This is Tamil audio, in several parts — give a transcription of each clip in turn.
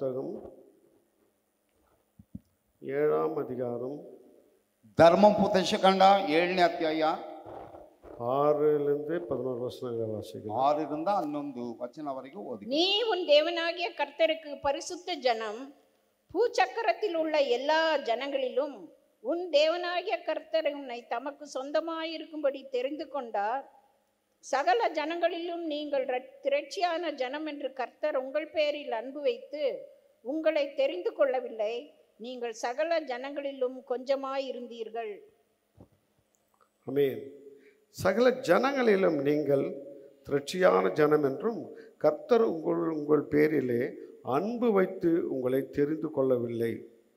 புத்தகம் ஏழாம் அதிகாரம் ಧರ್ಮೋಪದೇಶಕಾಂಡ ಏಳನೇ ಅಧ್ಯಾಯ ஆறிலிருந்து பதினோரு வசனங்களை வாசிக்கலாம் ಆರರಿಂದ ಹನ್ನೊಂದು ವಚನವರೆಗೂ ಓದಿ நீ உன் தேவனாகிய கர்த்தருக்கு பரிசுத்த ஜனம் பூச்சக்கரத்தில் உள்ள எல்லா ஜனங்களிலும் உன் தேவனாகிய கர்த்தர் உன்னை தமக்கு சொந்தமாயிருக்கும்படி தெரிந்து கொண்டார் சகல ஜனங்களிலும் நீங்கள் ர- திரட்சியான ஜனம் என்று கர்த்தர் உங்கள் பேரில் அன்பு வைத்து உங்களை தெரிந்து கொள்ளவில்லை நீங்கள் சகல ஜனங்களிலும் கொஞ்சமாயிருந்தீர்கள் அமேன் சகல ஜனங்களிலும் நீங்கள் திரட்சியான ஜனம் என்றும் கர்த்தர் உங்கள் உங்கள் பேரிலே அன்பு வைத்து உங்களை தெரிந்து கொள்ளவில்லை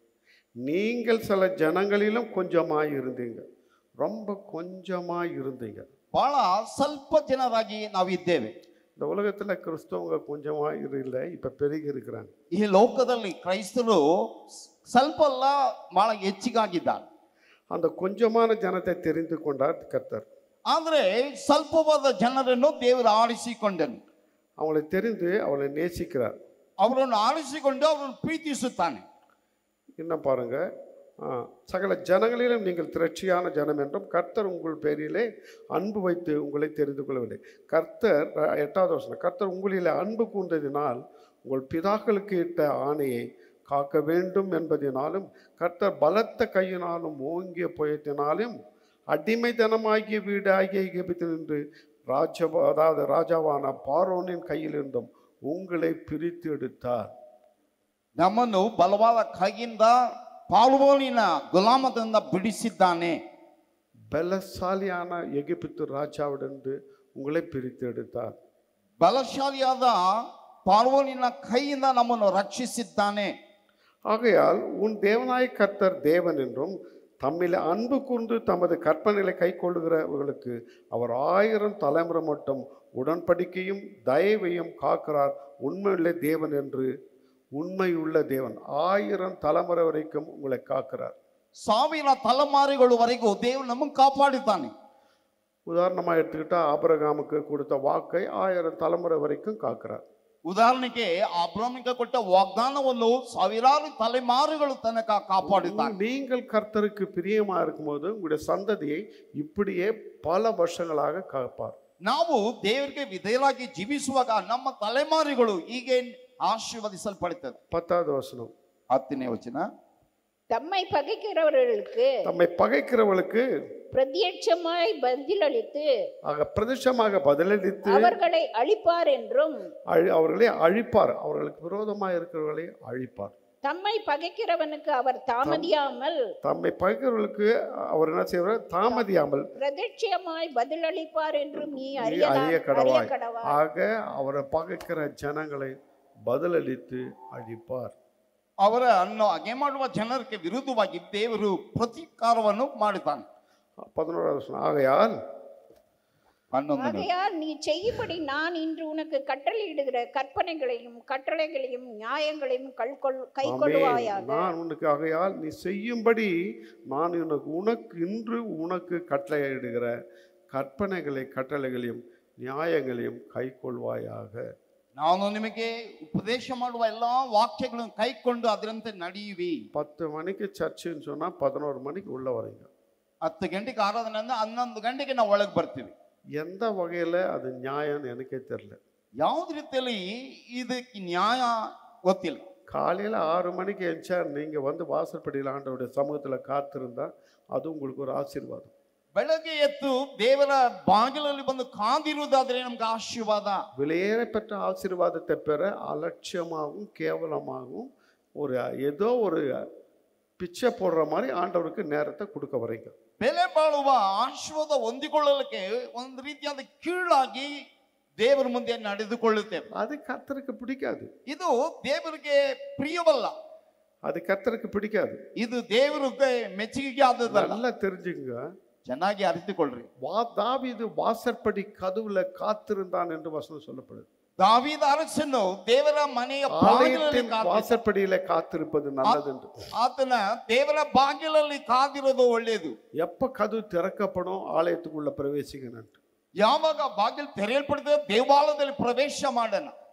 நீங்கள் சில ஜனங்களிலும் கொஞ்சமாய் இருந்தீங்க ரொம்ப கொஞ்சமாய் இருந்தீங்க ಬಹಳ ಸ್ವಲ್ಪ ಜನರಾಗಿ ನಾವಿದ್ದೇವೆ இந்த உலகத்தில் கிறிஸ்தவங்க கொஞ்சமாக இல்லை இப்போ பெருகி இருக்கிறாங்க ಈ ಲೋಕದಲ್ಲಿ ಕ್ರೈಸ್ತರು ಸ್ವಲ್ಪ ಅಲ್ಲ ಬಹಳ ಹೆಚ್ಚಿಗಾಗಿದ್ದಾರೆ அந்த கொஞ்சமான ஜனத்தை தெரிந்து கொண்டார் கர்த்தர் ಆದರೆ ಸ್ವಲ್ಪವಾದ ಜನರನ್ನು ದೇವರು ಆರಿಸಿಕೊಂಡನು அவங்களை தெரிந்து அவளை நேசிக்கிறார் ಅವರನ್ನು ಆರಿಸಿಕೊಂಡು ಅವರನ್ನು ಪ್ರೀತಿಸುತ್ತಾನೆ இன்னும் பாருங்க ஆ, சகல ஜனங்களிலும் நீங்கள் திரட்சியான ஜனம் என்றும் கர்த்தர் உங்கள் பேரிலே அன்பு வைத்து உங்களை தெரிந்து கொள்ளவில்லை கர்த்தர் அஹ், எட்டாவது வசனம் கர்த்தர் உங்களிலே அன்பு கூர்ந்ததினால் உங்கள் பிதாக்களுக்கு இட்ட ஆணையை காக்க வேண்டும் என்பதினாலும் கர்த்தர் பலத்த கையினாலும் ஓங்கிய புயத்தினாலும் அடிமைத்தனமாகிய வீடாகிய எகிப்திலிருந்து ராஜ அதாவது ராஜாவான பார்வோனின் கையிலிருந்தும் உங்களை பிரித்து எடுத்தார் ನಮ್ಮನ್ನು ಬಲವಾದ ಕೈಯಿಂದ ಪಾಲ್வோನಿನ ಗುಲಾಮದಿಂದ ಬಿಡಿಸಿದ್ದಾನೆ பலசாலியான எகிப்து ராஜாவிடந்து உங்களை பிரித்து எடுத்தார் ಬಲಶಾಲಿಯಾದ ಪಾರ್ವೋನಿನ ಕೈಯಿಂದ ನಮ್ಮನ್ನು ರಕ್ಷಿಸಿದ್ದಾನೆ ஆகையால் உன் தேவனாய கர்த்தர் தேவன் என்றும் தம்மில் அன்பு கூர்ந்து தமது கற்பனைகளை கை கொள்ளுகிறவர்களுக்கு அவர் ஆயிரம் தலைமுறை மட்டும் உடன்படிக்கையும் தயவையும் காக்கிறார் உண்மையுள்ள தேவன் என்று உண்மையுள்ள தேவன் ஆயிரம் தலைமுறை வரைக்கும் உங்களை காக்கிறார் ಸಾವಿರ ತಲೆಮಾರುಗಳವರೆಗೂ ದೇವರು ನಮ್ಮನ್ನು ಕಾಪಾಡಿದ್ದಾನೆ உதாரணமாக எடுத்துக்கிட்டா ஆபிரகாமுக்கு கொடுத்த வாக்கை ஆயிரம் தலைமுறை வரைக்கும் காக்கிறார் ಉದಾಹರಣೆಗೆ ಅಬ್ರಾಮಿಕ ಕೊಟ್ಟ ವಾಗ್ದಾನವನ್ನು ಸಾವಿರಾರು ತಲೆಮಾರುಗಳು ತನಕ ಕಾಪಾಡಿದ್ದಾನೆ நீங்கள் கர்த்தருக்கு பிரியமா இருக்கும்போது உங்களுடைய சந்ததியை இப்படியே பல வருஷங்களாக காப்பார் ನಾವು ದೇವರಿಗೆ ವಿಧೇಯರಾಗಿ ಜೀವಿಸುವಾಗ ನಮ್ಮ ತಲೆಮಾರುಗಳು ಹೀಗೆ ಆಶೀರ್ವದಿಸಲ್ಪಡುತ್ತದೆ பத்தாவது வசனம் ಹತ್ತನೇ ವಚನ தம்மை பகைக்கிறவர்களுக்கு தம்மை பகைக்கிறவளுக்கு பிரத்யட்சமாய் பதிலளித்து ஆக பிரதிஷமாக பதிலளித்து அவர்களை அழிப்பார் என்றும் அழி அவர்களை அழிப்பார் அவர்களுக்கு விரோதமாக இருக்கிறவர்களை அழிப்பார் தம்மை பகைக்கிறவனுக்கு அவர் தாமதியாமல் தம்மை பகைக்கிறவர்களுக்கு அவர் என்ன செய்வார் தாமதியாமல் பிரதட்சியமாய் பதிலளிப்பார் என்றும் நீ நீ அறிய அறிய கடவாய் அறிய கடவா ஆக அவரை பகைக்கிற ஜனங்களை பதிலளித்து அழிப்பார் ಅವರ ಅನ್ನು ಹಗೆ ಮಾಡುವ ಜನರಿಗೆ ವಿರುದ್ಧವಾಗಿ ದೇವರು ಪ್ರತೀಕಾರವನ್ನು ಮಾಡುತ್ತಾನೆ பதினோராவது வசனம் ஆகையால் ಹನ್ನೊಂದನೇ ஆகையால் நீ செய்யும்படி நான் இன்று உனக்கு கட்டளையிடுகிற கற்பனைகளையும் கட்டளைகளையும் நியாயங்களையும் கல்கொள் கை ஆமென். கொள்வாயாக நான் உனக்கு ஆகையால் நீ செய்யும்படி நான் உனக்கு உனக்கு இன்று உனக்கு கட்டளையிடுகிற கற்பனைகளை கட்டளைகளையும் நியாயங்களையும் கைக்கொள்வாயாக ನಾನು ನಿಮಗೆ ಉಪದೇಶ ಮಾಡುವ ಎಲ್ಲಾ ವಾಕ್ಯಗಳನ್ನು ಕೈಕೊಂಡು ಅದರಂತೆ ನಡೆಯುವಿ பத்து மணிக்கு சர்ச்சுன்னு சொன்னால் பதினோரு மணிக்கு உள்ள வரீங்க ಹತ್ತು ಗಂಟೆಗೆ ಆರಾಧನೆ ಅಂದ್ರೆ ಹನ್ನೊಂದು ಗಂಟೆಗೆ ನಾವು ಒಳಗೆ ಬರ್ತೀವಿ எந்த வகையில் அது நியாயம்னு எனக்கே தெரியல ಯಾವ್ದು ರೀತಿಯಲ್ಲಿ ಇದಕ್ಕೆ ನ್ಯಾಯ ಗೊತ್ತಿಲ್ಲ காலையில் ஆறு மணிக்கு எழுந்தா நீங்கள் வந்து வாசற்படியில் ஆண்டவருடைய சமூகத்தில் காத்திருந்தா அது உங்களுக்கு ஒரு ஆசீர்வாதம் ಬೆಳಗ್ಗೆ ಎದ್ದು ದೇವರ ಬಾಗಿಲಲ್ಲಿ ಬಂದು ಕಾದಿರುವುದಾದ್ರೆ ನಮ್ಗೆ ಆಶೀರ್ವಾದ விலையேற பெற்ற ஆசீர்வாதத்தை பெற அலட்சியமாகவும் கேவலமாகவும் ஒரு ஏதோ ஒரு பிச்சை போடுற மாதிரி ஆண்டவருக்கு நேரத்தை கொடுக்க வரீங்க ಬೆಲೆ ಬಾಳುವ ಆಶೀರ್ವಾದ ಹೊಂದಿಕೊಳ್ಳಲಿಕ್ಕೆ ಒಂದು ರೀತಿಯಾದ ಕೀಳಾಗಿ ದೇವರ ಮುಂದೆ ನಡೆದುಕೊಳ್ಳುತ್ತೇವೆ அது கர்த்தருக்கு பிடிக்காது ಇದು ದೇವರಿಗೆ ಪ್ರಿಯವಲ್ಲ அது கர்த்தருக்கு பிடிக்காது ಇದು ದೇವರಿಗೆ ಮೆಚ್ಚುಗೆಗೆ ಆದದಲ್ಲ நல்லா தெரிஞ்சுங்க ಚೆನ್ನಾಗಿ ಅರಿತುಕೊಳ್ಳ್ರಿ வா தாவீது வாசற்படி கதவுல காத்திருந்தான் என்று வசனம் சொல்லப்படுது ದಾವೀದ ಅರಸನು ದೇವರ ಮನೆಯ ಬಾಗಿಲಲ್ಲಿ ஆலயத்தின் ಕಾದಿದ್ದ. வாசற்படியில காத்திருப்பது நல்லது என்று ಆತನ ದೇವರ ಬಾಗಿಲಲ್ಲಿ ಕಾದಿರೋದು ಒಳ್ಳೆಯದು எப்ப கதவு திறக்கப்படும் ஆலயத்துக்குள்ள பிரவேசிக்கணும் ಯಾವಾಗ ಬಾಗಿಲು ತೆರೆಯಲ್ಪಡ್ತದೆ ದೇವಾಲಯದಲ್ಲಿ ಪ್ರವೇಶ ಮಾಡೋಣ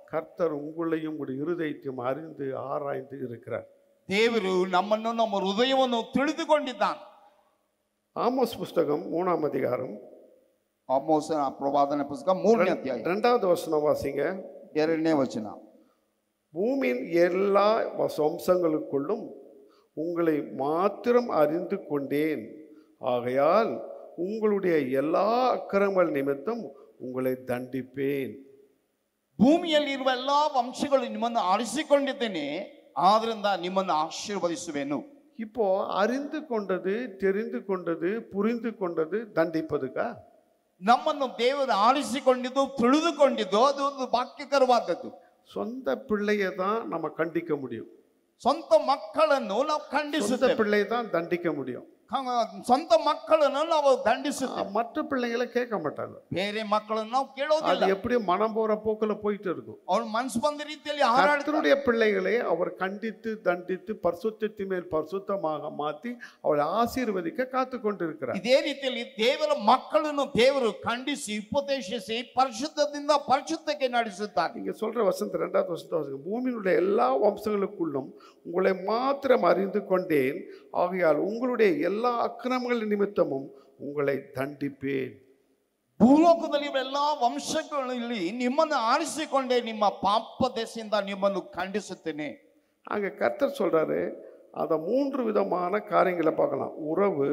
கர்த்தர் உங்களையும் உங்களுடைய இருதயத்தையும் அறிந்து ஆராய்ந்து இருக்கிறார் ದೇವರು ನಮ್ಮನ್ನು ನಮ್ಮ ಹೃದಯವನ್ನು ತಿಳಿದುಕೊಂಡಿದ್ದಾನೆ ஆமோஸ் புஸ்தகம் மூணாம் அதிகாரம் ಆಮೋಸನ ಪ್ರವಾದನ ಪುಸ್ತಕ ಮೂರನೇ ಅಧ್ಯಾಯ ரெண்டாவது வசனம் வாசிங்க ಎರಡನೇ ವಚನ பூமியின் எல்லா வம்சங்களுக்குள்ளும் உங்களை மாத்திரம் அறிந்து கொண்டேன் ஆகையால் உங்களுடைய எல்லா அக்கிரமங்கள் நிமித்தம் உங்களை தண்டிப்பேன் ಭೂಮಿಯಲ್ಲಿರುವ ಎಲ್ಲಾ ವಂಶಗಳು ನಿಮ್ಮನ್ನು ಆರಿಸಿಕೊಂಡಿದ್ದೇನೆ ಆದ್ರಿಂದ ನಿಮ್ಮನ್ನು ಆಶೀರ್ವದಿಸುವೆನು இப்போ அறிந்து கொண்டது தெரிந்து கொண்டது புரிந்து கொண்டது தண்டிப்பதுக்கா ನಮ್ಮನ್ನು ದೇವರು ಆರಿಸಿಕೊಂಡಿದ್ದು ತಿಳಿದುಕೊಂಡಿದ್ದು ಅದು ಒಂದು ವಾಕ್ಯಕರವಾದದ್ದು சொந்த பிள்ளையை தான் நம்ம கண்டிக்க முடியும் ಸ್ವಂತ ಮಕ್ಕಳನ್ನು ನಾವು சொந்த ಖಂಡಿಸುತ್ತೇವೆ பிள்ளையை தான் தண்டிக்க முடியும் ಕ- ಸ್ವಂತ ಮಕ್ಕಳನ್ನು ನಾವು ದಂಡಿಸುತ್ತೇವೆ மற்ற பிள்ளைங்களை கேட்க மாட்டாங்க ಬೇರೆ ಮಕ್ಕಳನ್ನು ನಾವು அது ಕೇಳೋದಿಲ್ಲ எப்படி மனம் போற போக்குல போயிட்டு இருக்கும் ಅವ್ರು ಮನ್ಸು ಬಂದ ರೀತಿಯಲ್ಲಿ ಹಾರಾಡ್ತಾರೆ கர்த்தருடைய பிள்ளைகளை அவர் கண்டித்து தண்டித்து பரிசுத்தத்தின் மேல் பரிசுத்தமாக மாத்தி அவளை ஆசீர்வதிக்க காத்து கொண்டிருக்கிறார் ಇದೇ ರೀತಿಯಲ್ಲಿ ದೇವರ ಮಕ್ಕಳನ್ನು ದೇವರು ಖಂಡಿಸಿ ಉಪದೇಶಿಸಿ ಪರಿಶುದ್ಧದಿಂದ ಪರಿಶುದ್ಧಕ್ಕೆ ನಡೆಸುತ್ತಾರೆ நீங்க சொல்ற வசந்த ரெண்டாவது வசந்த வசனம் பூமியினுடைய எல்லா வம்சங்களுக்குள்ளும் உங்களை மாத்திரம் அறிந்து கொண்டேன் ஆகையால் உங்களுடைய எல்லா அக்கிரமங்கள் நிமித்தமும் உங்களை தண்டிப்பேன் ಭೂಲೋಕದಲ್ಲಿ ಎಲ್ಲಾ ವಂಶಗಳಲ್ಲಿ ನಿಮ್ಮನ್ನು ಆರಿಸಿಕೊಂಡೇ ನಿಮ್ಮ ಪಾಪ ದೆಸೆಯಿಂದ ನಿಮ್ಮನ್ನು ಖಂಡಿಸುತ್ತೇನೆ அங்க கர்த்தர் சொல்றாரு அதை மூன்று விதமான காரியங்களை பார்க்கலாம் உறவு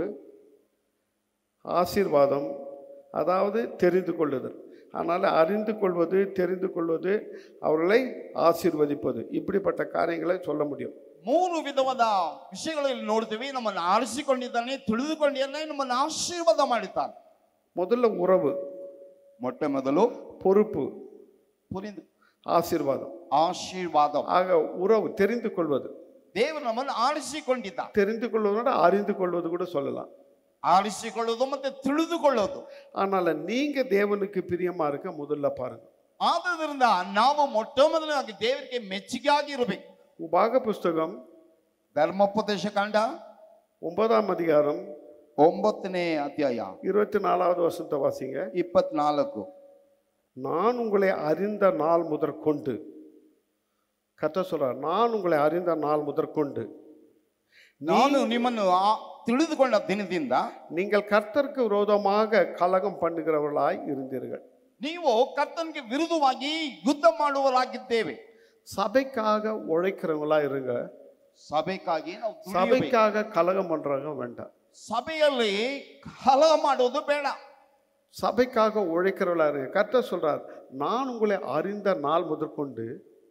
ஆசீர்வாதம் அதாவது தெரிந்து கொள்ளுதல் அதனால் அறிந்து கொள்வது தெரிந்து கொள்வது அவர்களை ஆசீர்வதிப்பது இப்படிப்பட்ட காரியங்களை சொல்ல முடியும் ಮೂರು ವಿಧವಾದ ವಿಷಯಗಳಲ್ಲಿ ನೋಡ್ತೀವಿ ನಮ್ಮನ್ನು ಆರಿಸಿಕೊಂಡಿದ್ದಾನೆ ತಿಳಿದುಕೊಂಡಿದ್ದಾನೆ ನಮ್ಮನ್ನು ಆಶೀರ್ವಾದ ಮಾಡಿದ್ದಾನೆ முதல்ல உறவு ಮೊಟ್ಟ ಮೊದಲು பொறுப்பு ಪುರಿದು ஆசீர்வாதம் ಆಶೀರ್ವಾದ ஆக உறவு தெரிந்து கொள்வது ದೇವರು ನಮ್ಮನ್ನು ಆರಿಸಿಕೊಂಡಿದ್ದ தெரிந்து கொள்வதோட அறிந்து கொள்வது கூட சொல்லலாம் ಆರಿಸಿಕೊಳ್ಳೋದು ಮತ್ತೆ ತಿಳಿದುಕೊಳ್ಳೋದು ஆனால் நீங்க தேவனுக்கு பிரியமா இருக்க முதல்ல பாருங்க ಆದುದರಿಂದ ನಾವು ಮೊಟ್ಟ ಮೊದಲಾಗಿ ದೇವರಿಗೆ ಮೆಚ್ಚುಗೆ ಆಗಿರಬೇಕು உபாக புஸ்தகம் ಧರ್ಮೋಪದೇಶ ಕಾಂಡ ஒன்பதாம் அதிகாரம் ಒಂಬತ್ತನೇ ಅಧ್ಯಾಯ இருபத்தி நாலாவது வசனத்தை வாசிங்க ಇಪ್ಪತ್ನಾಲ್ಕು நான் உங்களை அறிந்த நாள் முதற்கொண்டு கத்த சொல்றார் நான் உங்களை அறிந்த நாள் முதற்கொண்டு ನಾನು ನಿಮ್ಮನ್ನು ಆ- ತಿಳಿದುಕೊಂಡ ದಿನದಿಂದ நீங்கள் கர்த்தருக்கு விரோதமாக கலகம் பண்ணுகிறவர்களாய் இருந்தீர்கள் ನೀವು ಕರ್ತನಿಗೆ ವಿರುದ್ಧವಾಗಿ ಯುದ್ಧ ಮಾಡುವರಾಗಿದ್ದೇವೆ சபைக்காக உழைக்கிறவங்களா இருங்க ಸಭೆಗಾಗಿ ನಾವು ದುಡಿಯಬೇಕು. சபைக்காக கலகம் பண்றவங்க வேண்டாம் ಸಭೆಯಲ್ಲಿ ಕಲಹ ಮಾಡೋದು ಬೇಡ சபைக்காக உழைக்கிறவர்களா இருங்க கர்த்தர் சொல்றார் நான் உங்களை அறிந்த நாள் முதற்கொண்டு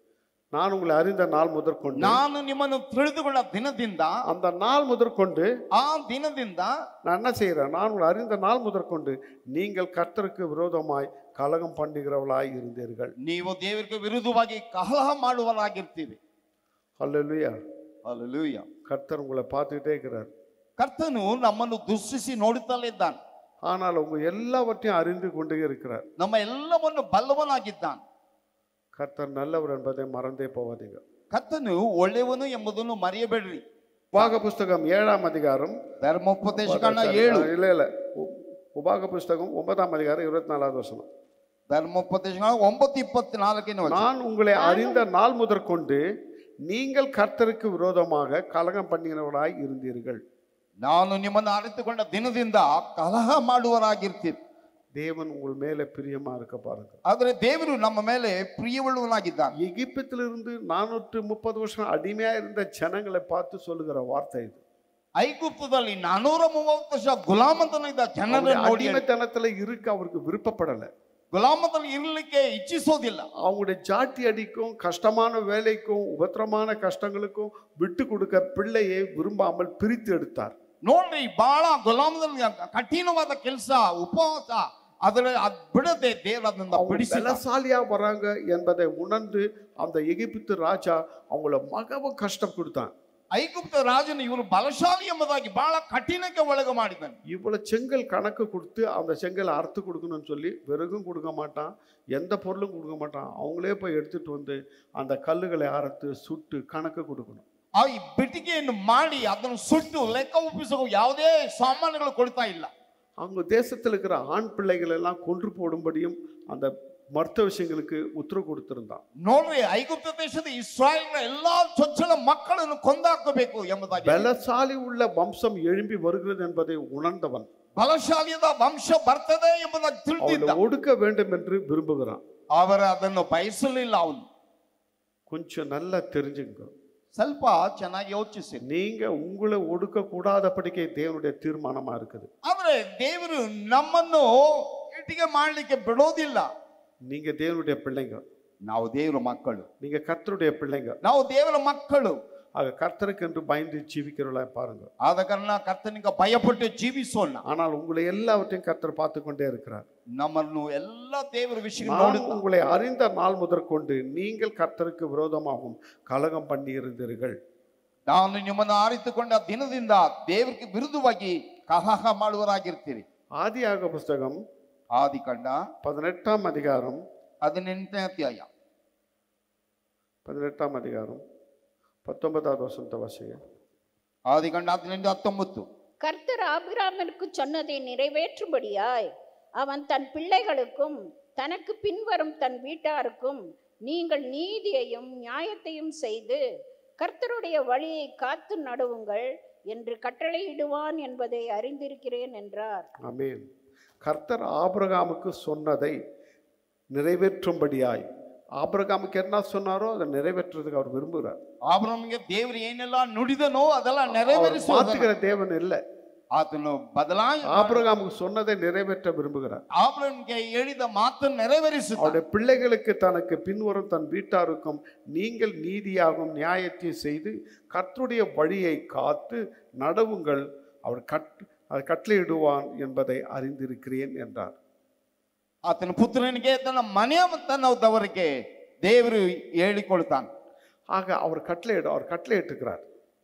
நான் உங்களை அறிந்த நாள் முதற்கொண்டு ನಾನು ನಿಮ್ಮನ್ನು ತಿಳಿದುಕೊಂಡ ದಿನದಿಂದ அந்த நாள் முதற்கொண்டு ಆ ದಿನದಿಂದ நான் என்ன செய்கிறேன் நான் உங்களை அறிந்த நாள் முதற்கொண்டு நீங்கள் கர்த்தருக்கு விரோதமாய் கலகம் பண்ணுகிறவளாய் இருந்தீர்கள் ನೀವು ದೇವರಿಗೆ ವಿರುದ್ಧವಾಗಿ ಕಲಹ ಮಾಡುವರಾಗಿರ್ತೀವಿ அல்லேலூயா ಅಲ್ಲೂಯ್ಯ கர்த்தர் உங்களை பார்த்துக்கிட்டே இருக்கிறார் ಕರ್ತನು ನಮ್ಮನ್ನು ದುಶ್ಚಿಸಿ ನೋಡುತ್ತಲೇ ಇದ್ದಾನೆ ஆனால் உங்க எல்லாவற்றையும் அறிந்து கொண்டே இருக்கிறார் ನಮ್ಮ ಎಲ್ಲವನ್ನು ಬಲ್ಲವನಾಗಿದ್ದಾನೆ கர்த்தர் நல்லவர் என்பதை மறந்தே போவாதீங்க ಕರ್ತನು ಒಳ್ಳೆಯವನು ಎಂಬುದನ್ನು ಮರೆಯಬೇಡ್ರಿ உபாக புஸ்தகம் ஏழாம் அதிகாரம் ಧರ್ಮೋಪದೇಶ ಕಾಂಡ ಏಳು இல்ல இல்ல உ- உபாக புஸ்தகம் ஒன்பதாம் அதிகாரம் இருபத்தி நாலாவது வசனம் ಧರ್ಮೋಪದೇಶ ಕಾಂಡ ಒಂಬತ್ತು ಇಪ್ಪತ್ನಾಲ್ಕನೇ ವಚನ. நான் உங்களை அறிந்த நாள் முதற்கொண்டு நீங்கள் கர்த்தருக்கு விரோதமாக கலகம் பண்ணினவராய் இருந்தீர்கள் ನಾನು ನಿಮ್ಮನ್ನು ಅರಿತುಕೊಂಡ ದಿನದಿಂದ ಕಲಹ ಮಾಡುವರಾಗಿರ್ತೀರಿ தேவன் உங்கள் மேலே பிரியமா இருக்க பாருங்க ಆದರೆ ದೇವರು ನಮ್ಮ ಮೇಲೆ ಪ್ರಿಯವುಳ್ಳವನಾಗಿದ್ದಾನೆ எகிப்திலிருந்து நானூற்று முப்பது வருஷம் அடிமையா இருந்த ஜனங்களை பார்த்து சொல்லுகிற வார்த்தை இது ಐಗುಪ್ತದಲ್ಲಿ ನಾನೂರ ಮೂವತ್ತು ವರ್ಷ ಗುಲಾಮತನಿದ್ದ அவருடைய ಜನರನ್ನು ನೋಡಿ அடிமைத்தனத்துல இருக்க அவருக்கு விருப்பப்படல ಗುಲಾಮದಲ್ಲಿ ಇರಲಿಕ್ಕೆ ಇಚ್ಛಿಸೋದಿಲ್ಲ அவங்களுடைய ஜாட்டி அடிக்கும் கஷ்டமான வேலைக்கும் உபத்திரமான கஷ்டங்களுக்கும் விட்டு கொடுக்க பிள்ளையை விரும்பாமல் பிரித்து எடுத்தார் ನೋಡ್ರಿ ಬಹಳ ಗುಲಾಮದಲ್ಲಿ ಕಠಿಣವಾದ ಕೆಲಸ ಉಪವಾಸ ಅದರ ಅದ್ ಬಿಡದೆ ದೇವರನ್ನ அவங்க ಬಿಡಿಸಿ பலசாலியா வராங்க என்பதை உணர்ந்து அந்த எகிப்து ராஜா அவங்கள மகவும் கஷ்டம் கொடுத்தான் ಐಗುಪ್ತ ರಾಜನು ಇವರು ಬಲಶಾಲಿ ಎಂಬುದಾಗಿ ಬಹಳ ಕಠಿಣಕ್ಕೆ ಒಳಗೆ ಮಾಡಿದ್ದಾನೆ இவ்வளவு செங்கல் கணக்கு கொடுத்து அந்த செங்கலை அறுத்து கொடுக்கணும்னு சொல்லி விறகும் கொடுக்க மாட்டான் எந்த பொருளும் கொடுக்க மாட்டான் அவங்களே போய் எடுத்துட்டு வந்து அந்த கல்லுகளை அறுத்து சுட்டு கணக்கு கொடுக்கணும் ಆ ಈ ಬಿಟಿಗೆಯನ್ನು ಮಾಡಿ ಅದನ್ನು ಸುಟ್ಟು ಲೆಕ್ಕ ಒಪ್ಪಿಸುವ ಯಾವುದೇ ಸಾಮಾನುಗಳು ಕೊಡ್ತಾ ಇಲ್ಲ அவங்க தேசத்தில் இருக்கிற ஆண் பிள்ளைகள் எல்லாம் கொன்று போடும்படியும் அந்த மருத்துவ விஷயங்களுக்கு உத்தரவு கொடுத்திருந்தான் ನೋಡ್ರಿ ಐಗುಪ್ತ ದೇಶದ ಇಸ್ರಾಯೇಲ್ನ ಎಲ್ಲಾ ಚೊಚ್ಚಲ ಮಕ್ಕಳನ್ನು ಕೊಂದಾಕಬೇಕು ಎಂಬುದಾಗಿ பலசாலி உள்ள வம்சம் எழும்பி வருகிறது என்பதை உணர்ந்தவன் ಬಲಶಾಲಿಯಾದ ವಂಶ ಬರ್ತದೆ ಎಂಬುದಾಗಿ ತಿಳಿದಿದ್ದ அவளை ஒடுக்க வேண்டும் என்று விரும்புகிறான் ಅವರ ಅದನ್ನು ಬಯಸಲಿಲ್ಲ ಅವನು கொஞ்சம் நல்லா தெரிஞ்சுங்க ಸ್ವಲ್ಪ ಚೆನ್ನಾಗಿ ಯೋಚಿಸಿ நீங்க உங்களை ஒடுக்க கூடாதபடிக்கே தேவனுடைய தீர்மானமா இருக்குது ಆದ್ರೆ ದೇವರು ನಮ್ಮನ್ನು ಇಟ್ಟಿಗೆ ಮಾಡ್ಲಿಕ್ಕೆ ಬಿಡೋದಿಲ್ಲ நீங்க தேவனுடைய பிள்ளைங்க ನಾವು ದೇವರ ಮಕ್ಕಳು நீங்க கர்த்தருடைய பிள்ளைங்க ನಾವು ದೇವರ ಮಕ್ಕಳು ஆக கர்த்தருக்கு என்று பயந்து ஜீவிக்கிறவளா பாருங்க ಆದ ಕಾರಣ ಕರ್ತನಿಗೆ ಭಯಪಟ್ಟು ಜೀವಿಸೋಣ ஆனால் உங்களை எல்லாவற்றையும் கர்த்தர் பார்த்து கொண்டே இருக்கிறார் ನಮ್ಮನ್ನು ಎಲ್ಲ ದೇವರ ವಿಷಯ நான் ನೋಡುತ್ತಾ உங்களை அறிந்த நாள் முதற்கொண்டு நீங்கள் கர்த்தருக்கு விரோதமாகவும் கலகம் பண்ணி இருந்தீர்கள் ನಾನು ನಿಮ್ಮನ್ನು ಆರಿತುಕೊಂಡ ದಿನದಿಂದ ದೇವರಿಗೆ ವಿರುದ್ಧವಾಗಿ ಕಲಹ ಮಾಡುವರಾಗಿರ್ತೀರಿ ஆதியாக புஸ்தகம் ಆದಿಕಾಂಡ பதினெட்டாம் அதிகாரம் ಹದಿನೆಂಟನೇ ಅಧ್ಯಾಯ பதினெட்டாம் அதிகாரம் பத்தொன்பதாவது வசனத்தை வாசிங்க ಆದಿಕಾಂಡ ಹದಿನೆಂಟು ಹತ್ತೊಂಬತ್ತು கர்த்தர் ஆபிராமிற்கு சொன்னதை நிறைவேற்றும்படியாய் அவன் தன் பிள்ளைகளுக்கும் தனக்கு பின்வரும் தன் வீட்டாருக்கும் நீங்கள் நீதியையும் நியாயத்தையும் செய்து கர்த்தருடைய வழியை காத்து நடுவுங்கள் என்று கட்டளையிடுவான் என்பதை அறிந்திருக்கிறேன் என்றார் ஆமென் கர்த்தர் ஆபிரகாமுக்கு சொன்னதை நிறைவேற்றும்படியாய் ஆபிரகாமுக்கு என்ன சொன்னாரோ அதை நிறைவேற்றுறதுக்கு அவர் விரும்புகிறார் ಆಬ್ರಹ್ಮನಿಗೆ ದೇವರು ಏನೆಲ್ಲ ನುಡಿದನೋ ಅದೆಲ್ಲ அவர் ನೆರವೇರಿಸುವ மாத்துகிற தேவன் இல்லை ಆತನು ಬದಲಾಯಿ ஆபிரகாமுக்கு சொன்னதை நிறைவேற்ற விரும்புகிறார் ಆಬ್ರಹ್ಮನಿಗೆ ಹೇಳಿದ ಮಾತನ್ನು ನೆರವೇರಿಸುತ್ತ அவருடைய பிள்ளைகளுக்கு தனக்கு பின்வரும் தன் வீட்டாருக்கும் நீங்கள் நீதியாகவும் நியாயத்தையும் செய்து கர்த்தருடைய வழியை காத்து நடவுங்கள் அவர் கட் அதை கட்டளையிடுவான் என்பதை அறிந்திருக்கிறேன் என்றார் ಆತನ ಪುತ್ರನಿಗೆ ತನ್ನ ಮನೆಯ ತನ್ನದವರಿಗೆ ದೇವರು ಹೇಳಿಕೊಳ್ತಾನೆ ஆக அவர் கட்டளையிட அவர் கட்டளையிட்டுக்கிறார்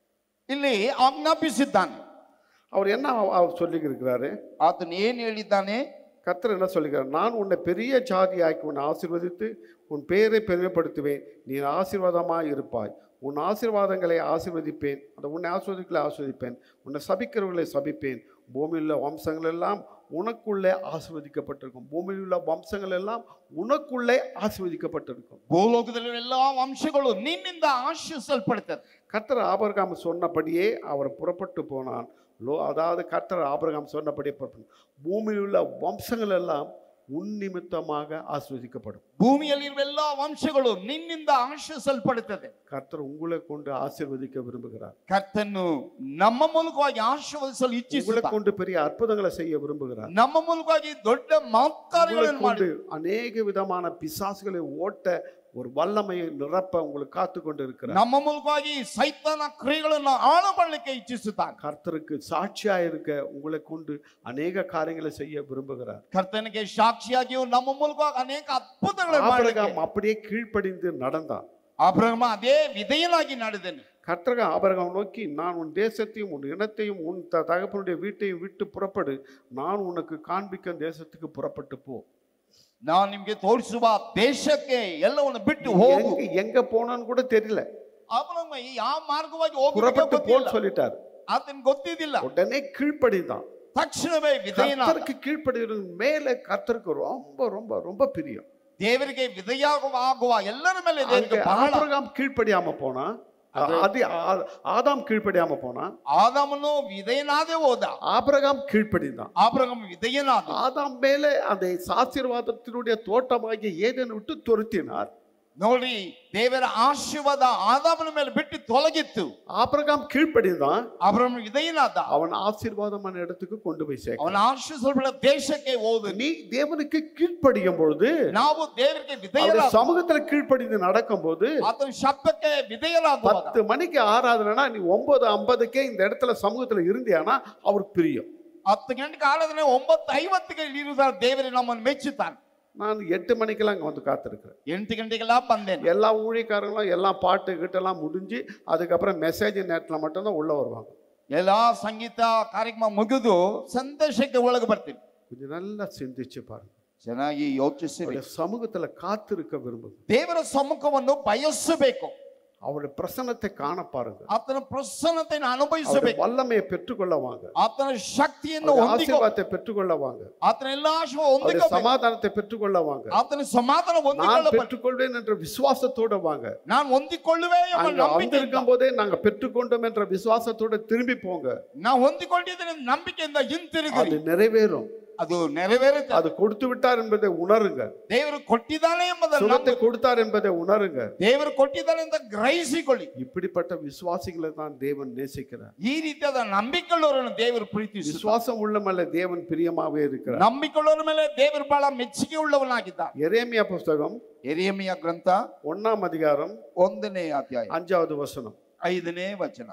ಇಲ್ಲಿ ಆಜ್ಞಾಪಿಸಿದ್ದಾನೆ அவர் என்ன அவர் சொல்லி இருக்கிறாரு ಆತನು ಏನ್ ಹೇಳಿದ್ದಾನೆ கர்த்தர் என்ன சொல்லுகிறார் நான் உன்னை பெரிய ஜாதியாக்கி உன்னை ஆசீர்வதித்து உன் பெயரை பெருமைப்படுத்துவேன் நீ ஆசீர்வாதமாய் இருப்பாய் உன் ஆசீர்வாதங்களை ஆசீர்வதிப்பேன் அந்த உன்னை ஆசீர்வதிகளை ஆசீர்வதிப்பேன் உன்னை சபிக்கிறவர்களை சபிப்பேன் பூமியில் உள்ள வம்சங்கள் எல்லாம் உனக்குள்ளே ஆசீர்வதிக்கப்பட்டிருக்கும் பூமியில் உள்ள வம்சங்கள் எல்லாம் உனக்குள்ளே ஆசீர்வதிக்கப்பட்டிருக்கும் ಭೂಲೋಕದಲ್ಲಿರುವ ಎಲ್ಲಾ ವಂಶಗಳು ನಿನ್ನಿಂದ ಆಶೀರ್ಸಲ್ಪಡ್ತದೆ கர்த்தர் ஆபிரகாம் சொன்னபடியே அவர் புறப்பட்டு போனான் லோ அதாவது கர்த்தர் ஆபிரகாம் சொன்னபடியே புறப்பட்டு பூமியில் உள்ள வம்சங்கள் எல்லாம் உன் நிமித்தமாக ஆஸ்வதிக்கப்படும் ಭೂಮಿಯಲ್ಲಿರುವ ಎಲ್ಲಾ ವಂಶಗಳು ನಿನ್ನಿಂದ ಆಶೀರ್ಸಲ್ಪಡುತ್ತದೆ கர்த்தர் உங்களை கொண்டு ஆசீர்வதிக்க விரும்புகிறார் ಕರ್ತನ್ನು ನಮ್ಮ ಮೂಲಕವಾಗಿ ಆಶೀರ್ವದಿಸಲು உங்களை ಇಚ್ಛಿಸುತ್ತ கொண்டு பெரிய அற்புதங்களை செய்ய விரும்புகிறார் ನಮ್ಮ ಮೂಲಕವಾಗಿ ದೊಡ್ಡ உங்களை ಮಹತ್ಕಾರ್ಯಗಳನ್ನು ಮಾಡಿ கொண்டு அநேக விதமான பிசாசுகளை ஓட்ட ஒரு வல்லமையை நிரப்ப உங்களுக்கு காத்து கொண்டு இருக்கிறார் ನಮ್ಮ ಮೂಲಕವಾಗಿ ಸೈತಾನ ಕ್ರಿಯೆಗಳನ್ನು ಆಳು ಮಾಡಲಿಕ್ಕೆ ಇಚ್ಛಿಸುತ್ತಾನೆ கர்த்தருக்கு சாட்சியா இருக்க உங்களை கொண்டு அநேக காரியங்களை செய்ய விரும்புகிறார் ಕರ್ತನಿಗೆ ಸಾಕ್ಷಿಯಾಗಿಯೂ ನಮ್ಮ ಮೂಲಕವಾಗಿ ಅನೇಕ ಅದ್ಭುತಗಳನ್ನು ಮಾಡಲಿಕ್ಕೆ ஆபிரகாம் அப்படியே கீழ்ப்படிந்து நடந்தான் ಅಬ್ರಹ್ಮ ಅದೇ ವಿಧೇಯನಾಗಿ ನಡೆದನು கர்த்தரக ஆபரகம் நோக்கி நான் உன் தேசத்தையும் உன் இனத்தையும் உன் த- தகப்பனுடைய வீட்டையும் விட்டு புறப்படு நான் உனக்கு காண்பிக்கும் தேசத்துக்கு புறப்பட்டு போ ನಾನು ನಿಮ್ಗೆ ತೋರಿಸುವ ದೇಶಕ್ಕೆ ಎಲ್ಲವನ್ನು ಬಿಟ್ಟು ಹೋಗು எங்க எங்க போனான்னு கூட தெரியல ಅಬ್ರಹ್ಮ ಯಾವ ಮಾರ್ಗವಾಗಿ புறப்பட்டு போன்னு ಹೋಗಿ சொல்லிட்டார் ಆತನ ಗೊತ್ತಿದ್ದಿಲ್ಲ உடனே கீழ்ப்படிதான் ತಕ್ಷಣವೇ ವಿಧೇಯನಾದ கர்த்தருக்கு கீழ்ப்படிகிறது மேல கர்த்தருக்கு ரொம்ப ரொம்ப ரொம்ப பிரியம் ದೇವರಿಗೆ ವಿಧೇಯಾಗುವ ಆಗುವ ಎಲ್ಲರ ಮೇಲೆ அங்க ದೇವರಿಗೆ ಬಹಳ ஆபிரகாம் கீழ்ப்படியாம போனா அது ஆ- ஆதாம் கீழ்ப்படியாம போனா ಆದಾಮನು ವಿಧೇಯನಾದೇ ಹೋದ ஆபிரகாம் கீழ்ப்படிதான் ಆಬ್ರಹ್ಮ ವಿಧೇಯನಾದ ஆதாம் மேல அந்த ஆசீர்வாதத்தினுடைய தோட்டமாகிய ஏதேன் விட்டு துரத்தினார் ನೋಡಿ ದೇವರ ಆಶೀರ್ವಾದ ಆದಾಮನ ಮೇಲೆ ಬಿಟ್ಟು ತೊಲಗಿತ್ತು ஆபிரகாம் கீழ்ப்படிதான் ಅಬ್ರಹ್ಮ ವಿಧೇಯನಾದ அவன் ஆசீர்வாதமான இடத்துக்கு கொண்டு போய் சேர்க்க ಅವನ ಆಶೀರ್ವಾದ ದೇಶಕ್ಕೆ ಹೋದ நீ தேவனுக்கு கீழ்ப்படியும் பொழுது ನಾವು ದೇವರಿಗೆ அவருடைய ವಿಧೇಯರಾದ சமூகத்துல கீழ்ப்படிந்து நடக்கும்போது ಆತನ ಶಬ್ದಕ್ಕೆ ವಿಧೇಯರಾಗುವಾಗ பத்து மணிக்கு ஆராதனைனா நீ ஒன்பது ஐம்பதுக்கே இந்த இடத்துல சமூகத்துல இருந்தியானா அவருக்கு பிரியம் ಹತ್ತು ಗಂಟೆಗೆ ಆರಾಧನೆ ಒಂಬತ್ತು ಐವತ್ತಿಗೆ ಇಲ್ಲಿರುವುದ ದೇವರೇ ನಮ್ಮನ್ನು ಮೆಚ್ಚುತ್ತಾನೆ நான் எட்டு மணிக்கெல்லாம் அங்கே வந்து காத்திருக்கிறேன் ಎಂಟು ಗಂಟೆಗೆಲ್ಲ ಬಂದೇನೆ எல்லா ஊழியக்காரங்களும் எல்லாம் பாட்டு கிட்டெல்லாம் முடிஞ்சு அதுக்கப்புறம் மெசேஜ் நேரத்தில் மட்டும்தான் உள்ள வருவாங்க ಎಲ್ಲ ಸಂಗೀತ ಕಾರ್ಯಕ್ರಮ ಮುಗಿದು ಸಂದೇಶಕ್ಕೆ ಒಳಗೆ ಬರ್ತೀನಿ கொஞ்சம் நல்லா சிந்திச்சு பாருங்க ಚೆನ್ನಾಗಿ ಯೋಚಿಸಿ அவருடைய சமூகத்துல காத்திருக்க விரும்புங்க ದೇವರ ಸಮ್ಮುಖವನ್ನು ಬಯಸಬೇಕು அவருடைய பிரசன்னத்தை காண பாருங்க ಆತನ ಪ್ರಸನ್ನತೆಯನ್ನು அவருடைய ಅನುಭವಿಸಬೇಕು வல்லமையை பெற்றுக்கொள்ள வாங்க ಆತನ ಶಕ್ತಿಯನ್ನು அவருடைய ಹೊಂದಿಕೊ ஆசீர்வாதத்தை பெற்றுக்கொள்ள வாங்க ಆತನ ಎಲ್ಲಾ ಆಶೀರ್ವಾದ அவருடைய ಹೊಂದಿಕೋಬೇಕು சமாதானத்தை பெற்றுக்கொள்ள வாங்க ಆತನ ಸಮಾಧಾನ நான் ಹೊಂದಿಕೊಳ್ಳಬೇಕು பெற்றுக்கொள்வேன் என்ற விசுவாசத்தோட வாங்க ನಾನು ಹೊಂದಿಕೊಳ್ಳುವೆ ಎಂಬ அங்க ನಂಬಿಕೆ வந்திருக்கும் போதே நாங்க பெற்றுக்கொண்டோம் என்ற விசுவாசத்தோட திரும்பி போங்க ನಾವು ಹೊಂದಿಕೊಂಡಿದ್ದೇನೆ ಎಂಬ ನಂಬಿಕೆಯಿಂದ ಹಿಂತಿರುಗಿ அது நிறைவேறும் ಅದು ನೆರವೇರುತ್ತೆ அது கொடுத்து விட்டார் என்பதை உணருங்க ದೇವರು ಕೊಟ್ಟಿದ್ದಾನೆ ಎಂಬುದನ್ನು சுகத்தை ನಂಬಿ- கொடுத்தார் என்பதை உணருங்க ದೇವರು ಕೊಟ್ಟಿದ್ದಾನೆ ಅಂತ ಗ್ರಹಿಸಿಕೊಳ್ಳಿ இப்படிப்பட்ட விசுவாசிகளை தான் தேவன் நேசிக்கிறார் ಈ ರೀತಿಯಾದ ನಂಬಿಕೊಳ್ಳೋರನ್ನು ದೇವರು ಪ್ರೀತಿಸಿ விசுவாசம் உள்ள மேல தேவன் பிரியமாவே இருக்கிறார் ನಂಬಿಕೊಳ್ಳೋರ ಮೇಲೆ ದೇವರು ಬಹಳ ಮೆಚ್ಚುಗೆ ಉಳ್ಳವನಾಗಿದ್ದ எரேமியா புஸ்தகம் ಎರಿಯಮಿಯ ಗ್ರಂಥ ஒண்ணாம் அதிகாரம் ಒಂದನೇ ಅಧ್ಯಾಯ அஞ்சாவது வசனம் ಐದನೇ ವಚನ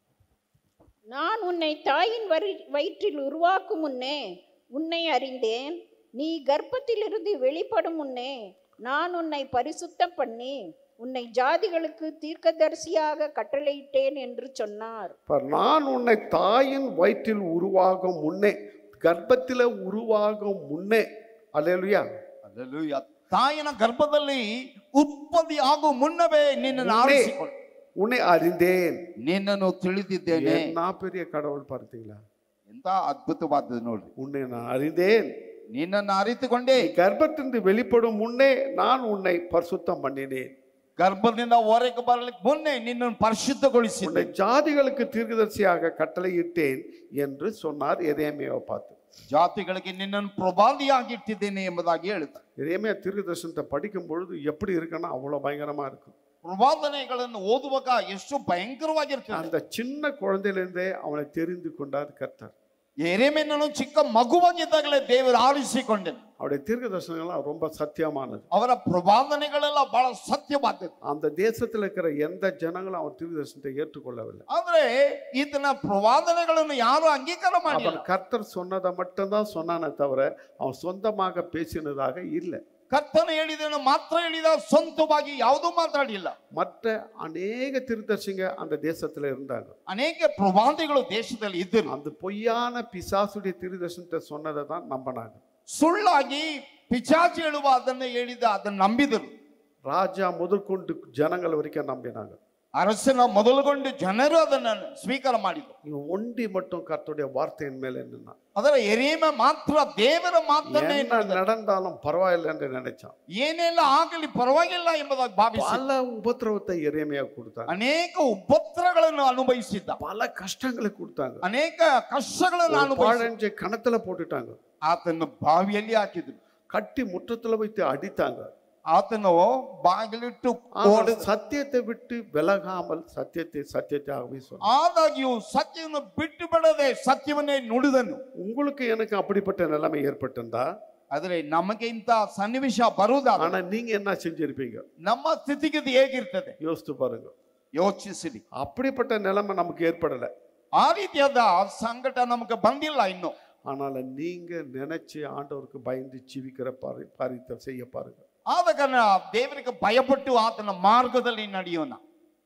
நான் உன்னை தாயின் வரி வயிற்றில் உருவாக்கும் முன்னே உன்னை அறிந்தேன் நீ கர்ப்பத்திலிருந்து வெளிப்படும் முன்னே நான் உன்னை பரிசுத்தம் பண்ணி உன்னை ஜாதிகளுக்கு தீர்க்கதரிசியாக கட்டளையிட்டேன் என்று சொன்னார் பார், நான் உன்னை தாயின் வயிற்றில் உருவாகும் முன்னே கர்ப்பத்தில உருவாகும் முன்னே அல்லேலூயா ಅಲ್ಲೆಲೂಯ. ತಾಯಿನ ಗರ್ಭದಲ್ಲಿ ಉತ್ಪತ್ತಿ ಆಗುವ ಮುನ್ನವೇ ನಿನ್ನನ್ನು ಮುನ್ನೆ. ಆರಿಸಿಕೊಂಡು உன்னை அறிந்தேன் ನಿನ್ನನ್ನು ತಿಳಿದಿದ್ದೇನೆ என்ன பெரிய கடவுள் பார்த்தீங்களா ಎಂತ ಅದ್ಭುತವಾದದ್ದು ನೋಡ್ರಿ உன்னை நான் அறிந்தேன் ನಿನ್ನನ್ನು ಅರಿತುಕೊಂಡೇ நீ கர்ப்பத்திலிருந்து வெளிப்படும் முன்னே நான் உன்னை பரிசுத்தம் பண்ணினேன் ಗರ್ಭದಿಂದ ಹೊರಗೆ ಬರಲಿಕ್ಕೆ ಮುನ್ನೆ ನಿನ್ನನ್ನು ಪರಿಶುದ್ಧಗೊಳಿಸಿದ್ದೆ உன்னை ஜாதிகளுக்கு தீர்க்கதரிசியாக கட்டளையிட்டேன் என்று சொன்னார் எதேமியாவை பார்த்து ಜಾತಿಗಳಿಗೆ ನಿನ್ನನ್ನು ಪ್ರಭಾವಿಯಾಗಿ ಇಟ್ಟಿದ್ದೇನೆ ಎಂಬುದಾಗಿ ಹೇಳ್ತಾರೆ எதேமியா தீர்க்கதரிசனத்தை படிக்கும் பொழுது எப்படி இருக்குன்னா அவ்வளோ பயங்கரமா இருக்கும் ಪ್ರವಾದನೆಗಳನ್ನು ಓದುವಾಗ ಎಷ್ಟು ಭಯಂಕರವಾಗಿರ್ತದೆ அந்த சின்ன குழந்தையிலிருந்தே அவனை தெரிந்து கொண்டார் கர்த்தர் ಎರೆಮೆನ್ನನು ಚಿಕ್ಕ ಮಗುವಾಗಿದ್ದಾಗಲೇ ದೇವರು ಆರಿಸಿಕೊಂಡನು அவருடைய தீர்க்க தரிசனங்கள்லாம் ரொம்ப சத்தியமானது ಅವರ ಪ್ರವಾದನೆಗಳೆಲ್ಲ ಬಹಳ ಸತ್ಯವಾದದ್ದು அந்த தேசத்தில் இருக்கிற எந்த ஜனங்களும் அவர் தீர்க்க தரிசனத்தை ஏற்றுக்கொள்ளவில்லை ಆದ್ರೆ ಈತನ ಪ್ರವಾದನೆಗಳನ್ನು ಯಾರು ಅಂಗೀಕಾರ ಮಾಡಿಲ್ಲ அவன் கர்த்தர் சொன்னதை மட்டும்தான் சொன்னானே தவிர அவன் சொந்தமாக பேசினதாக இல்லை ಕರ್ತನ ಹೇಳಿದನು ಮಾತ್ರ ಹೇಳಿದ ಸ್ವಂತವಾಗಿ ಯಾವುದೂ ಮಾತಾಡಿಲ್ಲ மற்ற அநேக திருத்தர்சிங்க அந்த தேசத்துல இருந்தாங்க ಅನೇಕ ಪ್ರವಾದಿಗಳು ದೇಶದಲ್ಲಿ ಇದ್ದರು அந்த பொய்யான பிசாசுடைய திருதர்சனத்தை சொன்னதை தான் நம்பினாங்க ಸುಳ್ಳಾಗಿ ಪಿಚಾಚಿ ಹೇಳುವ ಅದನ್ನು ಹೇಳಿದ ಅದನ್ನು ನಂಬಿದರು ராஜா முதற்கொண்டு ஜனங்கள் வரைக்கும் நம்பினாங்க ಅರಸನ ಮೊದಲುಗೊಂಡು ಜನರು ಅದನ್ನು ಸ್ವೀಕಾರ ಮಾಡಿದರು இவன் ஒண்டி மட்டும் கர்த்தருடைய வார்த்தையின் மேல என்னன்னா ಅದರ ಎರೇಮ ಮಾತ್ರ ದೇವರ ಮಾತನ್ನೇ என்ன நடந்தாலும் பரவாயில்லை என்று நினைச்சான் ಏನೆಲ್ಲ ಆಗಲಿ ಪರವಾಗಿಲ್ಲ ಎಂಬುದಾಗಿ ಭಾವಿಸಿ பல உபத்திரவத்தை எரேமியா கொடுத்தாங்க ಅನೇಕ ಉಪತ್ರಗಳನ್ನು ಅನುಭವಿಸಿದ್ದ பல கஷ்டங்களை கொடுத்தாங்க ಅನೇಕ ಕಷ್ಟಗಳನ್ನು ஒரு ಅನುಭವಿಸಿ பாழஞ்சை கணத்துல போட்டுட்டாங்க ಆತನ ಬಾವಿಯಲ್ಲಿ ಹಾಕಿದ್ರು கட்டி முற்றத்துல வைத்து அடித்தாங்க ಆತನು ಬಾಗಿಲಿಟ್ಟು ஆனால் ಓಡಿದ சத்தியத்தை விட்டு விலகாமல் சத்தியத்தை சத்தியத்தாகவே சொன்னார் ಆದಾಗ್ಯೂ ಸತ್ಯವನ್ನು ಬಿಟ್ಟು ಬಿಡದೆ ಸತ್ಯವನ್ನೇ ನುಡಿದನು உங்களுக்கு எனக்கு அப்படிப்பட்ட நிலைமை ஏற்பட்டிருந்தா ಆದ್ರೆ ನಮಗೆ ಇಂಥ ಸನ್ನಿವೇಶ ಬರುವುದಾದ ஆனா நீங்க என்ன செஞ்சிருப்பீங்க ನಮ್ಮ ಸ್ಥಿತಿಗತಿ ಹೇಗಿರ್ತದೆ யோசித்து பாருங்க ಯೋಚಿಸಿರಿ அப்படிப்பட்ட நிலைமை நமக்கு ஏற்படல ಆ ರೀತಿಯಾದ ಸಂಕಟ ನಮಗೆ ಬಂದಿಲ್ಲ ಇನ್ನು ஆனால நீங்க நினைச்சு ஆண்டவருக்கு பயந்து ஜீவிக்கிற பாரு பாரியத்தை செய்ய பாருங்க ಆದ ಕಾರಣ ದೇವರಿಗೆ ಭಯಪಟ್ಟು ಆತನ ಮಾರ್ಗದಲ್ಲಿ ನಡೆಯೋಣ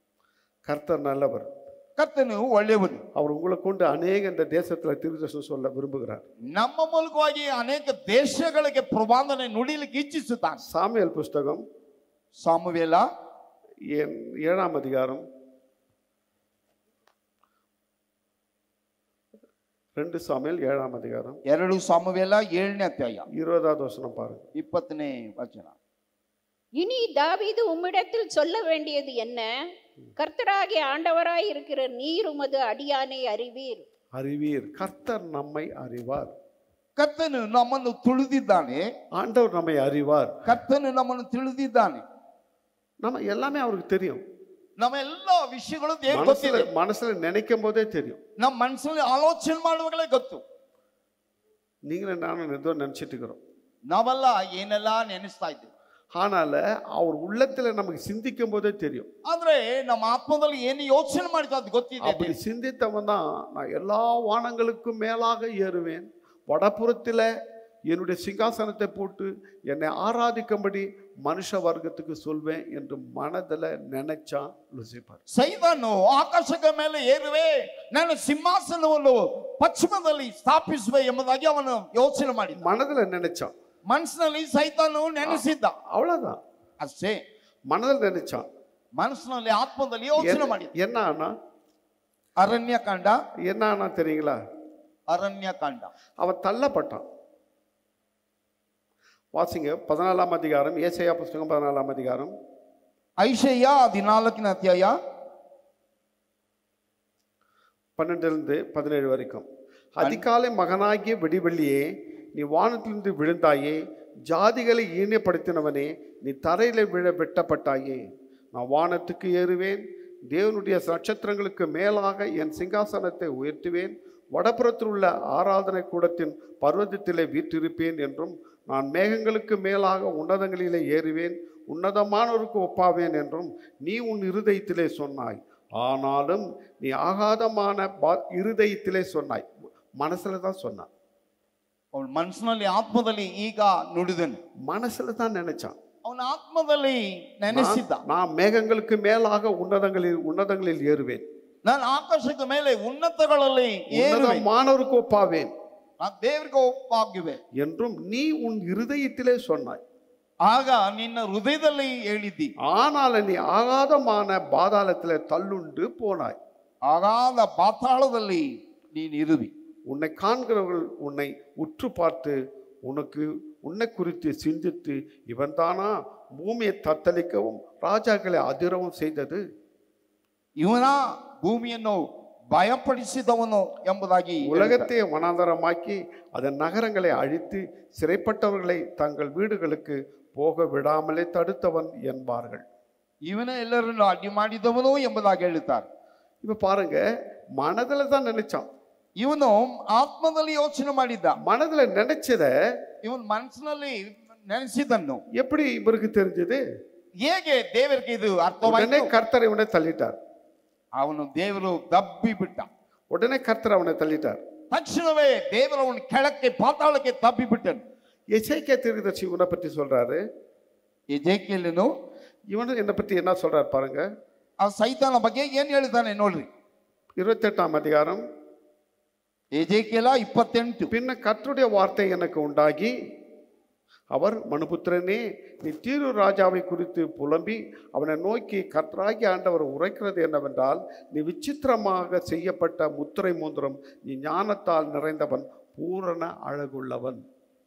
கர்த்தர் நல்லவர் ಕರ್ತನು ಒಳ್ಳೆಯವನು அவர் உங்களை கொண்டு அநேக இந்த தேசத்துல திருதர்சனம் சொல்ல விரும்புகிறார் ನಮ್ಮ ಮೂಲಕವಾಗಿ ಅನೇಕ ದೇಶಗಳಿಗೆ ಪ್ರವಾದನೆ ನುಡಿಲಿಕ್ಕೆ ಇಚ್ಛಿಸುತ್ತಾನೆ சாமியல் புஸ்தகம் ಸಾಮುವೇಲ ஏன்- ஏழாம் அதிகாரம் ரெண்டு சாமியல் ஏழாம் அதிகாரம் ಎರಡು ಸಾಮುವೇಲ ಏಳನೇ ಅಧ್ಯಾಯ இருபதாவது வசனம் பாருங்க ಇಪ್ಪತ್ತನೇ ವಚನ இனி தாவீது உம்மிடத்தில் சொல்ல வேண்டியது என்ன கர்த்தராகிய ஆண்டவராய் இருக்கிற நீர் உமது அடியானை அறிவீர் அறிவீர் கர்த்தர் நம்மை அறிவார் ಕರ್ತನು ನಮ್ಮನ್ನು ತುಳಿದಿದ್ದಾನೆ ஆண்டவர் நம்மை அறிவார் ಕರ್ತನು ನಮ್ಮನ್ನು ತಿಳಿದಿದ್ದಾನೆ நம்ம எல்லாமே அவருக்கு தெரியும் ನಮ್ಮ ಎಲ್ಲ ವಿಷಯಗಳು ದೇವ್ರಿಗೆ மனசுல ಗೊತ್ತಿದೆ மனசுல நினைக்கும் போதே தெரியும் ನಮ್ಮ ಮನಸ್ಸಲ್ಲಿ ಆಲೋಚನೆ ಮಾಡುವಾಗಲೇ ಗೊತ್ತು நீங்களும் நானும் ஏதோ நினைச்சிட்டு இருக்கிறோம் ನಾವೆಲ್ಲ ಏನೆಲ್ಲ ನೆನೆಸ್ತಾ ಇದ್ದೇವೆ ஆனால அவர் உள்ளத்துல நமக்கு சிந்திக்கும் போதே தெரியும் ಆದ್ರೆ ನಮ್ಮ ಆತ್ಮದಲ್ಲಿ ಏನು ಯೋಚನೆ ಮಾಡಿದ್ದು ಅದು ಗೊತ್ತಿದೆ அப்படி சிந்தித்தவன் தான் நான் எல்லா வானங்களுக்கும் மேலாக ஏறுவேன் வடபுறத்துல என்னுடைய சிங்காசனத்தை போட்டு என்னை ஆராதிக்கும்படி மனுஷ வர்க்கத்துக்கு சொல்வேன் என்று மனதில் நினைச்சான் லூசிபர் ಸೈತಾನು ಆಕಾಶದ ಮೇಲೆ ಏರುವೆ ನಾನು ಸಿಂಹಾಸನವನ್ನು ಪಶ್ಚಿಮದಲ್ಲಿ ಸ್ಥಾಪಿಸುವೆ ಎಂಬುದಾಗಿ ಅವನು ಯೋಚನೆ ಮಾಡಿದ மனதில் நினைச்சான் ಮನಸ್ಸಿನಲ್ಲಿ ಸೈತಾನು ನೆನೆಸಿದ್ದ அவ்வளோதான் ಅಷ್ಟೇ மனதில் நினைச்சான் ಮನಸ್ಸಿನಲ್ಲಿ ಆತ್ಮದಲ್ಲಿ ಯೋಚನೆ ಮಾಡಿದ என்ன ஆனா ಅರಣ್ಯ ಕಾಂಡ என்ன ஆனா தெரியுங்களா ಅರಣ್ಯ ಕಾಂಡ அவன் தள்ளப்பட்டான் வாசிங்க பதினாலாம் அதிகாரம் ஏசையா புஸ்தகம் பதினாலாம் அதிகாரம் ಐಷಯ್ಯ ಹದಿನಾಲ್ಕನೇ ಅಧ್ಯಾಯ பன்னெண்டுலேருந்து பதினேழு வரைக்கும் அதிகாலை மகனாகிய விடிவெள்ளியே நீ வானத்திலிருந்து விழுந்தாயே ஜாதிகளை ஈனப்படுத்தினவனே நீ தரையில விழ வெட்டப்பட்டாயே நான் வானத்துக்கு ஏறுவேன் தேவனுடைய நட்சத்திரங்களுக்கு மேலாக என் சிங்காசனத்தை உயர்த்துவேன் வடபுறத்தில் உள்ள ஆராதனை கூடத்தின் பர்வதத்திலே வீற்றிருப்பேன் என்றும் நான் மேகங்களுக்கு மேலாக உன்னதங்களிலே ஏறுவேன் உன்னதமானவருக்கு ஒப்பாவேன் என்றும் நீ உன் இருதயத்திலே சொன்னாய் ஆனாலும் நீ ஆகாதமான பா- இருதயத்திலே சொன்னாய் மனசுல தான் சொன்னான் ಅವನ ಮನಸ್ಸಿನಲ್ಲಿ ಆತ್ಮದಲ್ಲಿ ಈಗ ನುಡಿದನು மனசுல தான் நினைச்சான் ಅವನ ಆತ್ಮದಲ್ಲಿ ನೆನೆಸಿದ್ದ நான்- நான் மேகங்களுக்கு மேலாக உன்னதங்களில் உன்னதங்களில் ஏறுவேன் ನಾನು ಆಕಾಶದ ಮೇಲೆ ಉನ್ನತಗಳಲ್ಲಿ ಏರುವೆ உன்னதமானவருக்கு ஒப்பாவேன் ನಾನು ದೇವರಿಗೆ ಒಪ್ಪಾಗಿವೆ என்றும் நீ உன் இருதயத்திலே சொன்னாய் ಆಗ ನಿನ್ನ ಹೃದಯದಲ್ಲಿ ಹೇಳಿದ್ದಿ ஆனால் நீ ஆகாதமான பாதாளத்திலே தள்ளுண்டு போனாய் ಆಗಾದ ಪಾತಾಳದಲ್ಲಿ ನೀನು ಇರುವಿ உன்னை காண்கிறவர்கள் உன்னை உற்று பார்த்து உனக்கு உன்னை குறித்து சிந்தித்து இவன்தானா பூமியை தத்தளிக்கவும் ராஜாக்களை அதிரவும் செய்தது ಇವನ ಭೂಮಿಯನ್ನು ಭಯಪಡಿಸಿದವನು ಎಂಬುದಾಗಿ ಹೇಳ್ತಾರೆ. உலகத்தை வனாந்தரமாக்கி அதன் நகரங்களை அழித்து சிறைப்பட்டவர்களை தங்கள் வீடுகளுக்கு போக விடாமலே தடுத்தவன் என்பார்கள் ಇವನೇ ಎಲ್ಲರನ್ನು ಅಡ್ಡಿ ಮಾಡಿದವನು ಎಂಬುದಾಗಿ ಹೇಳುತ್ತಾರೆ இப்ப பாருங்க மனதுல தான் நினைச்சான் ಇವನು ಆತ್ಮದಲ್ಲಿ ಯೋಚನೆ ಮಾಡಿದ್ದ மனதுல நினைச்சத ಇವನ್ ಮನಸ್ಸಿನಲ್ಲಿ ನೆನೆಸಿದನ್ನು எப்படி இவருக்கு தெரிஞ்சது ಹೇಗೆ ದೇವರಿಗೆ ಇದು உடனே ಅರ್ಥವಾಯಿತು கர்த்தர் இவனை தள்ளிட்டார் ಅವನು ದೇವರು ದಬ್ಬಿ ಬಿಟ್ಟ உடனே கர்த்தர் அவனை தள்ளிட்டார் ತಕ್ಷಣವೇ ದೇವರು ಅವನ ಕೆಳಕ್ಕೆ ಪಾತಾಳಕ್ಕೆ ತಬ್ಬಿ ಬಿಟ್ಟನು எசைக்கே தீர்க்கதரிசி இவனை பற்றி சொல்றாரு ಎಜೇಕಿಯಲನು இவனு என்னை பற்றி என்ன சொல்றார் பாருங்க ಆ ಸೈತಾನ ಬಗ್ಗೆ ಏನ್ ಹೇಳ್ತಾನೆ ನೋಡ್ರಿ இருபத்தெட்டாம் அதிகாரம் ಎಜೇಕಿಯಲ ಇಪ್ಪತ್ತೆಂಟು பின்ன கர்த்தருடைய வார்த்தை எனக்கு உண்டாகி அவர் மனுபுத்திரனே நீ தீரு ராஜாவை குறித்து புலம்பி அவனை நோக்கி கர்த்தராகி ஆண்டவர் உரைக்கிறது என்னவென்றால் நீ விசித்திரமாக செய்யப்பட்ட முத்திரை மோந்திரம் நீ ஞானத்தால் நிறைந்தவன் பூரண அழகுள்ளவன்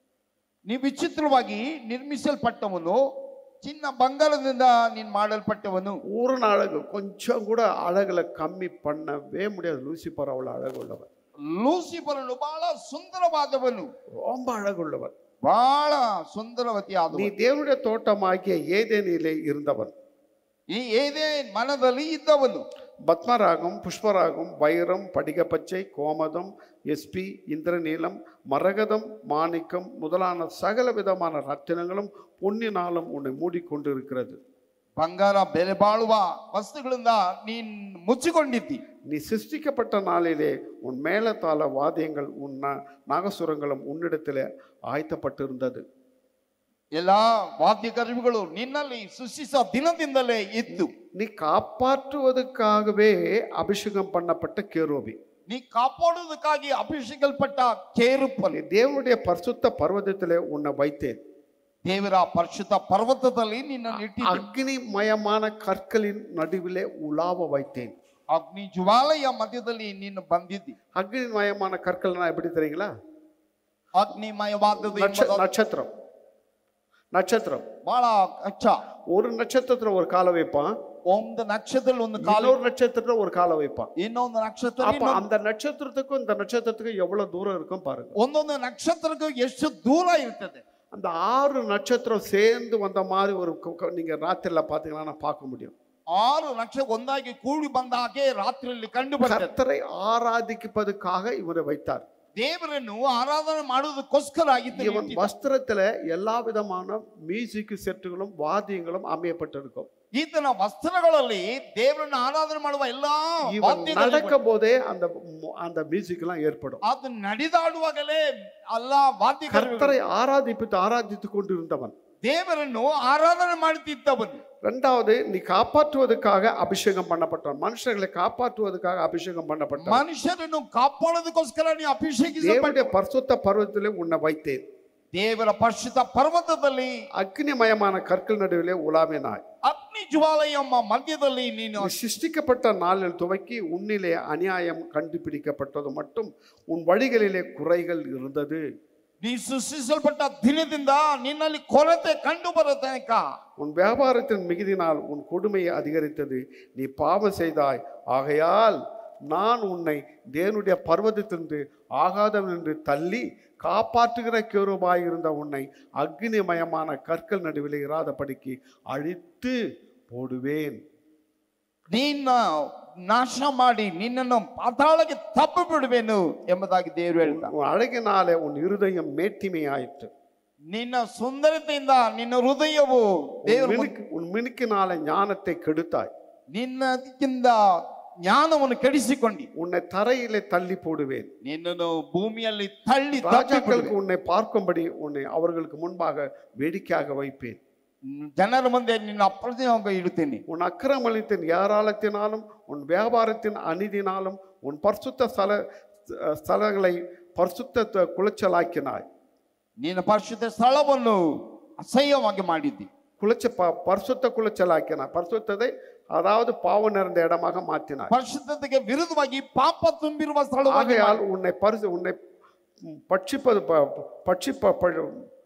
ನೀ ವಿಚಿತ್ರವಾಗಿ ನಿರ್ಮಿಸಲ್ಪಟ್ಟವನು ಚಿನ್ನ ಬಂಗಾರದಿಂದ ನೀನ್ ಮಾಡಲ್ಪಟ್ಟವನು பூரண அழகு கொஞ்சம் கூட அழகுல கம்மி பண்ணவே முடியாது லூசிபர் அவ்வளோ அழகுள்ளவன் ಲೂಸಿಫರನು ಬಹಳ ಸುಂದರವಾದವನು ரொம்ப அழகுள்ளவன் ಬಹಳ ಸುಂದರವತಿ நீ ಆದವನು தேவனுடைய தோட்டமாகிய ஏதேனிலே இருந்தவன் ಈ ಏದೇ ಮನದಲ್ಲಿ ಇದ್ದವನು பத்மராகம் புஷ்பராகம் வைரம் படிகப்பச்சை கோமதம் எஸ்பி இந்திரநீலம் மரகதம் மாணிக்கம் முதலான சகல விதமான ரத்தினங்களும் பொன்னினாலும் உன்னை மூடிக்கொண்டிருக்கிறது ಬಂಗಾರ ಬೆಲೆ ಬಾಳುವ ವಸ್ತುಗಳಿಂದ ನೀನ್ ಮುಚ್ಚಿಕೊಂಡಿದ್ದಿ நீ சிருஷ்டிக்கப்பட்ட நாளிலே உன் மேலத்தாள வாத்தியங்கள் உன் நா- நாகசுரங்களும் உன்னிடத்திலே ஆயத்தப்பட்டிருந்தது ಎಲ್ಲಾ ವಾದ್ಯ ಕರುವಿಗಳು ನಿನ್ನಲ್ಲಿ ಸೃಷ್ಟಿಸುವ ದಿನದಿಂದಲೇ ಇತ್ತು நீ காப்பாற்றுவதற்காகவே அபிஷேகம் பண்ணப்பட்ட கேரோபி ನೀ ಕಾಪಾಡುವುದಕ್ಕಾಗಿ ಅಭಿಷೇಕಲ್ಪಟ್ಟ ಕೇರುಪ್ಪಲಿ நீ தேவனுடைய பரிசுத்த பர்வதத்திலே உன்னை வைத்தேன் ದೇವರ ಪರಿಶುದ್ಧ ಪರ್ವತದಲ್ಲಿ ನಿನ್ನನ್ನು ಇಟ್ಟಿದ್ದೆ அக்னிமயமான கற்களின் நடுவிலே உலாவ வைத்தேன் ಅಗ್ನಿ ಜ್ವಾಲೆಯ ಮಧ್ಯದಲ್ಲಿ ನೀನು ಬಂದಿದ್ದಿ அக்னிமயமான கற்கள்னா எப்படி தெரியுங்களா ಅಗ್ನಿಮಯವಾದದ್ದು நட்ச- ಎಂಬುದು நட்சத்திரம் நட்சத்திரம் ಬಹಳ ಅಚ್ಚ ஒரு நட்சத்திரத்துல ஒரு காலை வைப்பான் ಒಂದು ನಕ್ಷತ್ರದಲ್ಲಿ ಒಂದು ಕಾಲು இன்னொரு நட்சத்திரத்துல ஒரு காலை வைப்பான் ಇನ್ನೊಂದು ನಕ್ಷತ್ರ அப்ப ಇನ್ನೊಂದು- அந்த நட்சத்திரத்துக்கும் இந்த நட்சத்திரத்துக்கும் எவ்வளவு தூரம் இருக்கும் பாருங்க ಒಂದೊಂದು ನಕ್ಷತ್ರಕ್ಕೂ ಎಷ್ಟು ದೂರ ಇರ್ತದೆ அந்த ஆறு நட்சத்திரம் சேர்ந்து வந்த மாதிரி ஒரு கு- கு- நீங்க ராத்திரில பாத்தீங்கன்னா பார்க்க முடியும் ಆರು ನಕ್ಷತ್ರ ಒಂದಾಗಿ ಕೂಡಿ ಬಂದ ಹಾಗೆ ರಾತ್ರಿಯಲ್ಲಿ ಕಂಡು ಬರ್ತದೆ கர்த்தரை ஆராதிப்பதற்காக இவரை வைத்தார் ದೇವರನ್ನು ಆರಾಧನೆ ಮಾಡುವುದಕ್ಕೋಸ್ಕರ இவன் ಇದ್ದ வஸ்திரத்துல எல்லா விதமான மியூசிக் செட்டுகளும் வாத்தியங்களும் அமையப்பட்டிருக்கும் ಈತನ ವಸ್ತ್ರಗಳಲ್ಲಿ ದೇವರನ್ನು ಆರಾಧನೆ ಮಾಡುವ ಎಲ್ಲಾ இவன் ವಾದ್ಯಗಳು நடக்கும் போதே அந்த மு- அந்த மியூசிக் எல்லாம் ஏற்படும் ಅದು ನಡೆದಾಡುವಾಗಲೇ ಎಲ್ಲ ವಾದ್ಯ கர்த்தரை ஆராதிப்பித்து ஆராதித்து கொண்டிருந்தவன் ದೇವರನ್ನು ಆರಾಧನೆ ಮಾಡುತ್ತಿದ್ದವನು ரெண்டாவது நீ காப்பாற்றுவதற்காக அபிஷேகம் பண்ணப்பட்டவன் மனுஷர்களை காப்பாற்றுவதற்காக அபிஷேகம் பண்ணப்பட்டான் ಮನುಷ್ಯರನ್ನು ಕಾಪಾಡೋದಕ್ಕೋಸ್ಕರ ನೀವು ಅಭಿಷೇಕಿಸಲ್ಪಟ್ಟ தேவனுடைய பரிசுத்த பர்வத்திலே உன்னை வைத்தேன் ದೇವರ ಪರಿಶುದ್ಧ ಪರ್ವತದಲ್ಲಿ அக்னிமயமான கற்கள் நடுவிலே உலாவினாய் ಅಗ್ನಿ ಜ್ವಾಲೆಯ ಮ- ಮಧ್ಯದಲ್ಲಿ ನೀನು நீ சிருஷ்டிக்கப்பட்ட நாளில் துவக்கி உன்னிலே அநியாயம் கண்டுபிடிக்கப்பட்டது மட்டும் உன் வழிகளிலே குறைகள் இருந்தது ನೀ ಸೃಷ್ಟಿಸಲ್ಪಟ್ಟ ದಿನದಿಂದ ನಿನ್ನಲ್ಲಿ ಕೊರತೆ ಕಂಡು ಬರೋ ತನಕ உன் வியாபாரத்தின் மிகுதினால் உன் கொடுமையை அதிகரித்தது நீ பாவம் செய்தாய் ஆகையால் நான் உன்னை தேவனுடைய பர்வதத்திலிருந்து ஆகாதவன் என்று தள்ளி காப்பாற்றுகிற கேருபாய் இருந்த உன்னை அக்னிமயமான கற்கள் நடுவில் இராதபடிக்கு அழித்து போடுவேன் ನಿನ್ನ ನಾಶ ಮಾಡಿ ನಿನ್ನನ್ನು ಪಾತಾಳಕ್ಕೆ ತಪ್ಪು ಬಿಡುವೆನು ಎಂಬುದಾಗಿ ದೇವರು ಹೇಳ್ತಾರೆ உன் அழகினாலே உன் இருதயம் மேட்டிமையாயிற்று ನಿನ್ನ ಸುಂದರತೆಯಿಂದ ನಿನ್ನ ಹೃದಯವು உன் ದೇವರು மினுக்கு உன் மினுக்கினாலே ஞானத்தை கெடுத்தாய் ನಿನ್ನದಕ್ಕಿಂತ ಜ್ಞಾನವನ್ನು ಕೆಡಿಸಿಕೊಂಡಿ உன்னை தரையிலே தள்ளி போடுவேன் ನಿನ್ನನ್ನು ಭೂಮಿಯಲ್ಲಿ ತಳ್ಳಿ ತಪ್ಪಿ ராஜாக்களுக்கு உன்னை பார்க்கும்படி உன்னை அவர்களுக்கு முன்பாக வேடிக்கையாக வைப்பேன் ಜನರ ಮುಂದೆ ನಿನ್ನ ಅಪ್ರತಿಮವಾಗಿ ಇಡುತ್ತೇನೆ உன் அக்கிரமளித்தின் ஏராளத்தினாலும் உன் வியாபாரத்தின் அநீதினாலும் உன் பரிசுத்த ஸ்தல ஸ்தலங்களை பரிசுத்த த- குலைச்சலாக்கினாய் ನಿನ್ನ ಪರಿಶುದ್ಧ ಸ್ಥಳವನ್ನು ಅಸಹ್ಯವಾಗಿ ಮಾಡಿದ್ದಿ குலைச்ச ப பரிசுத்த குலைச்சலாக்கினாய் பரிசுத்ததை அதாவது பாவம் நிறைந்த இடமாக மாற்றினாய் ಪರಿಶುದ್ಧತೆಗೆ ವಿರುದ್ಧವಾಗಿ ಪಾಪ ತುಂಬಿರುವ ಸ್ಥಳವಾಗಿ ஆகையால் உன்னை பரிசு உன்னை ம், பட்சிப்பது ப- பட்சிப்ப ப-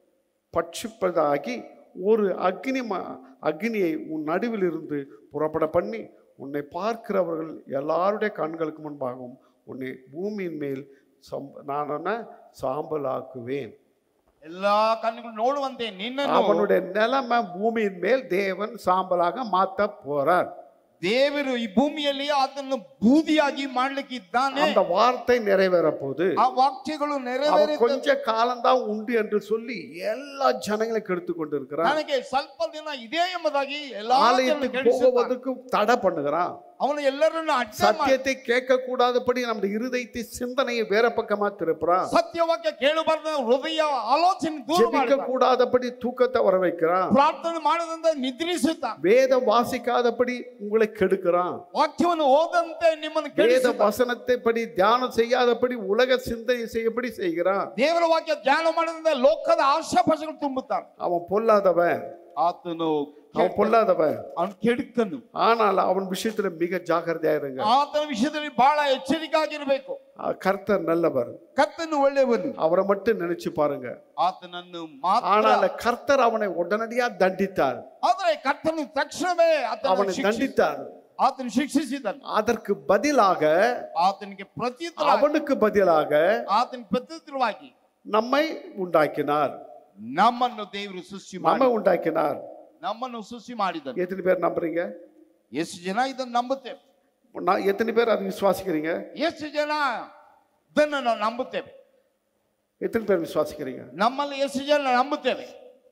பட்சிப்பதாகி ஒரு அக்னி ம- அக்னியை உன் நடுவில் இருந்து புறப்பட பண்ணி உன்னை பார்க்கிறவர்கள் எல்லாருடைய கண்களுக்கு முன்பாகவும் உன்னை பூமியின் மேல் சம் நான் உன்னை சாம்பலாக்குவேன் ಎಲ್ಲಾ ಕಣ್ಣುಗಳು ನೋಡುವಂತೆ ನಿನ್ನನ್ನು அவனுடைய நிலைமை பூமியின் மேல் தேவன் சாம்பலாக மாத்த போறார் ದೇವರು ಈ ಭೂಮಿಯಲ್ಲಿ ಅದನ್ನು ಬೂದಿಯಾಗಿ ಮಾಡ್ಲಿಕ್ಕೆ ಇದ್ದಾನೆ அந்த வார்த்தை நிறைவேற போது ಆ ವಾಕ್ಯಗಳು அவன் ನೆರವೇರಿ கொஞ்ச காலம்தான் உண்டு என்று சொல்லி எல்லா ஜனங்களையும் கெடுத்து கொண்டிருக்கிறான் ನನಗೆ ಸ್ವಲ್ಪ ದಿನ ಇದೆ ಎಂಬುದಾಗಿ ಎಲ್ಲಾ ಜನರು ஆலயத்துக்கு ಕೆಡಿಸುತ್ತಾನೆ. போவதற்கு தடை பண்ணுகிறான் ಅವನು ಎಲ್ಲರನ್ನು ಅಡ್ಡ ಮಾಡಿ சத்தியத்தை கேட்க கூடாதபடி நம்முடைய இருதயத்தை சிந்தனையை வேற பக்கமா திருப்புறான் ಸತ್ಯವಾಕ್ಯ ಕೇಳಬಾರ್ದ ಹೃದಯ ಆಲೋಚನೆ ದೂರ ஜெபிக்க ಮಾಡುತ್ತಾನೆ. கூடாதபடி தூக்கத்தை வர வைக்கிறான் ಪ್ರಾರ್ಥನೆ ಮಾಡದಂತ ನಿದ್ರಿಸುತ್ತಾನೆ வேதம் வாசிக்காதபடி உங்களை கெடுக்கிறான் ವಾಕ್ಯವನ್ನು ಓದಂತೆ ನಿಮ್ಮನ್ನು வேத ಕೆಡಿಸುತ್ತಾನೆ வசனத்தை படி தியானம் செய்யாதபடி உலக சிந்தனை செய்யபடி செய்கிறான் ದೇವರ ವಾಕ್ಯ ಧ್ಯಾನ ಮಾಡದಂತೆ ಲೋಕದ ಆಶಾಪಾಶಗಳು ತುಂಬುತ್ತಾನೆ அவன் பொல்லாதவன் ಆತನು அவன் பொல்லாதவன் ಅವನು ಕೆಡುಕನು ஆனால் அவன் விஷயத்துல மிக ஜாக்கிரதையா இருங்க ಆತನ ವಿಷಯದಲ್ಲಿ ಬಹಳ ಎಚ್ಚರಿಕಾಗಿರ್ಬೇಕು ஆ, கர்த்தர் நல்லவர் ಕರ್ತನು ಒಳ್ಳೆಯವನು அவரை மட்டும் நினைச்சு பாருங்க ಆತನನ್ನು ಮಾತ್ರ ஆனால் கர்த்தர் அவனை உடனடியா தண்டித்தார் ಆದರೆ ಕರ್ತನು ತಕ್ಷಣವೇ ಆತನ அவனை தண்டித்தார் ಆತನು ಶಿಕ್ಷಿಸಿದನು அதற்கு பதிலாக ಆತನಿಗೆ ಪ್ರತಿ அவனுக்கு பதிலாக ಆತನ ಪ್ರತ್ಯುತ್ತರವಾಗಿ நம்மை உண்டாக்கினார் ನಮ್ಮನ್ನು ದೇವರು ಸೃಷ್ಟಿ நம்மை ಮಾಡಿ உண்டாக்கினார் ನಮ್ಮನ್ನು ಸೃಷ್ಟಿ ಮಾಡಿದನು எத்தனை பேர் நம்புறீங்க ಎಷ್ಟು ಜನ ಇದನ್ನು ನಂಬುತ್ತೇವೆ நான் எத்தனை பேர் அதை விசுவாசிக்கிறீங்க ಎಷ್ಟು ಜನ ಇದನ್ನು ನಾವು ನಂಬುತ್ತೇವೆ எத்தனை பேர் விசுவாசிக்கிறீங்க ನಮ್ಮಲ್ಲಿ ಎಷ್ಟು ಜನ ನಂಬುತ್ತೇವೆ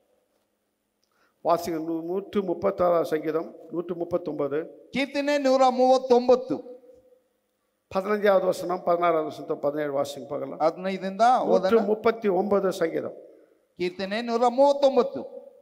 வாசிங்க நூ- நூற்று முப்பத்தாறாம் சங்கீதம் நூற்று முப்பத்தொன்பது ಕೀರ್ತನೆ ನೂರ ಮೂವತ್ತೊಂಬತ್ತು பதினஞ்சாவது வசனம் பதினாறாவது வசனம் பதினேழு வாசிங்க பார்க்கலாம் ಹದಿನೈದರಿಂದ நூற்று ಓದೋಣ முப்பத்தி ஒன்பது சங்கீதம் ಕೀರ್ತನೆ ನೂರ ಮೂವತ್ತೊಂಬತ್ತು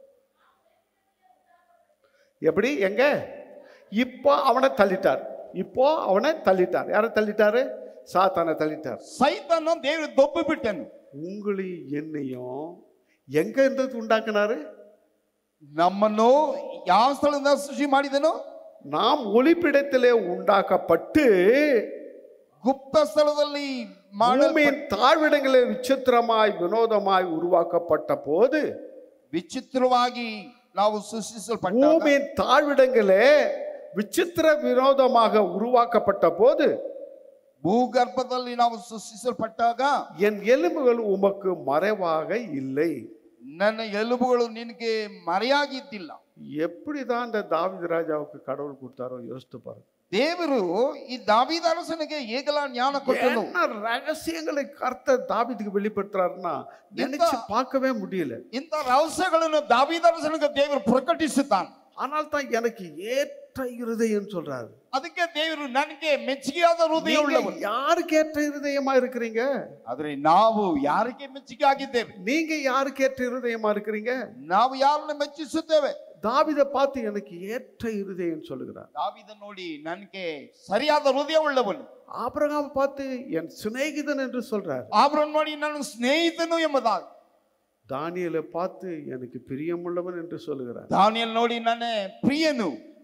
எப்படி எங்க இப்போ அவனை தள்ளிட்டார் இப்போ அவனை தள்ளிட்டார் யாரை தள்ளிட்டாரு சாத்தானை தள்ளிட்டார் ಸೈತನು ದೇವರು ದೊಬ್ಬಿ ಬಿಟ್ಟನು உங்களையும் என்னையும் எங்க இருந்து உண்டாக்குனாரு ನಮ್ಮನ್ನು ಯಾವ ಸ್ಥಳದಿಂದ ಸೃಷ್ಟಿ ಮಾಡಿದನು நாம் ஒளிப்பிடத்திலே உண்டாக்கப்பட்டு ಗುಪ್ತ ಸ್ಥಳದಲ್ಲಿ ಮಾಡ பூமியின் தாழ்விடங்களில் விசித்திரமாய் வினோதமாய் உருவாக்கப்பட்ட போது ವಿಚಿತ್ರವಾಗಿ ನಾವು ಸೃಷ್ಟಿಸಲ್ಪಟ್ಟ பூமியின் தாழ்விடங்களே விசித்திர வினோதமாக உருவாக்கப்பட்ட போது ಭೂಗರ್ಭದಲ್ಲಿ ನಾವು ಸೃಷ್ಟಿಸಲ್ಪಟ್ಟಾಗ என் எலும்புகள் உமக்கு மறைவாக இல்லை ನನ್ನ ಎಲುಬುಗಳು ನಿನಗೆ ಮರೆಯಾಗಿದ್ದಿಲ್ಲ எப்படிதான் இந்த தாவீது ராஜாவுக்கு கடவுள் கொடுத்தாரோ யோசித்து பாருங்க ದೇವರು ಈ ದಾವಿದ ಅರಸನಿಗೆ ಹೇಗಲ ಜ್ಞಾನ ಕೊಟ್ಟನು என்ன ரகசியங்களை கர்த்தர் தாவீதுக்கு வெளிப்படுத்துறாருன்னா நினைச்சு பார்க்கவே முடியல ಇಂಥ ರಹಸ್ಯಗಳನ್ನು ದಾವಿದ ಅರಸನಿಗೆ ದೇವರು ಪ್ರಕಟಿಸುತ್ತಾನೆ ஆனால் தான் எனக்கு ஏற்ற இருதயம் சொல்றாரு ಅದಕ್ಕೆ ದೇವರು ನನಗೆ ಮೆಚ್ಚುಗೆಯಾದ ಹೃದಯ நீங்க ಉಳ್ಳವನು யாருக்கு ஏற்ற இருதயமா இருக்கிறீங்க ಆದ್ರೆ ನಾವು ಯಾರಿಗೆ ಮೆಚ್ಚುಗೆ ಆಗಿದ್ದೇವೆ நீங்க யாருக்கு ஏற்ற இருதயமா இருக்கிறீங்க ನಾವು ಯಾರನ್ನ ಮೆಚ್ಚಿಸುತ್ತೇವೆ தாவீதை பார்த்து எனக்கு ஏற்ற இருதயம் சொல்லுகிறார் ದಾವಿದ ನೋಡಿ ನನಗೆ ಸರಿಯಾದ ಹೃದಯ ಉಳ್ಳವನು ஆபிரகாம் பார்த்து என் சிநேகிதன் என்று சொல்றார் ಆಬ್ರನ್ ನೋಡಿ ನನ್ನ ಸ್ನೇಹಿತನು ಎಂಬುದಾಗಿ தானியலை பார்த்து எனக்கு பிரியமுள்ளவன் என்று சொல்லுகிறார் ದಾನಿಯಲ್ ನೋಡಿ ನನ್ನ ಪ್ರಿಯನು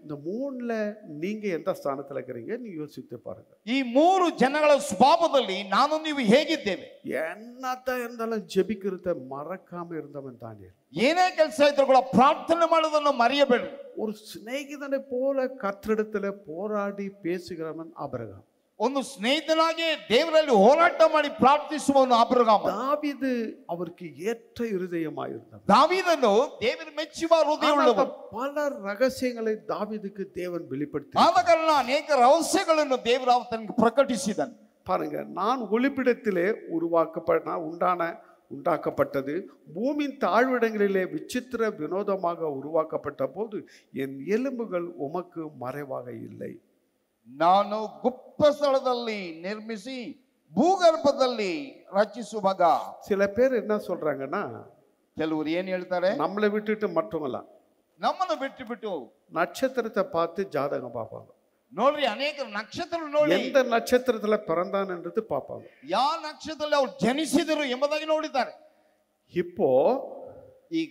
இந்த மூணுல நீங்க எந்த ஸ்தானத்துல இருக்கிறீங்க நீ யோசித்து பாருங்க ಈ ಮೂರು ಜನಗಳ ಸ್ವಭಾವದಲ್ಲಿ ನಾನು ನೀವು ಹೇಗಿದ್ದೇವೆ என்னத்த இருந்தாலும் ஜெபிக்கிறத மறக்காம இருந்தவன் தானே ಏನೇ ಕೆಲಸ ಇದ್ರೂ ಕೂಡ ಪ್ರಾರ್ಥನೆ ಮಾಡೋದನ್ನು ಮರೆಯಬೇಡಿ ஒரு சிநேகிதனை போல கத்திரிடத்துல போராடி பேசுகிறவன் அபிரகாம் ಒಂದು ಸ್ನೇಹಿತನಾಗಿ ದೇವರಲ್ಲಿ ಹೋರಾಟ ಮಾಡಿ ಪ್ರಾರ್ಥಿಸುವವನು ಅಬ್ರಗಾಮ தாவீது அவருக்கு ஏற்ற இருதயமாயிருந்தவன் ದಾವೀದನು ದೇವರ ಮೆಚ್ಚುವ ಹೃದಯವುಳ್ಳವನು ஆனால் பல ரகசியங்களை தாவீதுக்கு தேவன் வெளிப்படுத்தி ಆದ ಕಾರಣ ಅನೇಕ ರಹಸ್ಯಗಳನ್ನು ದೇವರು ತನಗೆ ಪ್ರಕಟಿಸಿದನು பாருங்க நான் ஒளிப்பிடத்திலே உருவாக்கப்பட உண்டான உண்டாக்கப்பட்டது பூமியின் தாழ்விடங்களிலே விசித்திர வினோதமாக உருவாக்கப்பட்ட போது என் எலும்புகள் உமக்கு மறைவாக இல்லை ನಾನು ಗುಪ್ತ ಸ್ಥಳದಲ್ಲಿ ನಿರ್ಮಿಸಿ ಭೂಗರ್ಭದಲ್ಲಿ ರಚಿಸುವಾಗ சில பேர் என்ன சொல்றாங்கன்னா ಕೆಲವರು ಏನ್ ಹೇಳ್ತಾರೆ நம்மளை விட்டுட்டு மற்றவங்களாம் ನಮ್ಮನ್ನು ಬಿಟ್ಟು ಬಿಟ್ಟು நட்சத்திரத்தை பார்த்து ஜாதகம் பார்ப்பாங்க ನೋಡ್ರಿ ಅನೇಕ ನಕ್ಷತ್ರ ನೋಡಿ எந்த நட்சத்திரத்துல பிறந்தான்ன்றது பார்ப்பாங்க ಯಾವ ನಕ್ಷತ್ರದಲ್ಲಿ ಅವ್ರು ಜನಿಸಿದರು ಎಂಬುದಾಗಿ ನೋಡಿದ್ದಾರೆ இப்போ ಈಗ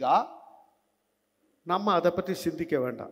நம்ம அதை பற்றி சிந்திக்க வேண்டாம்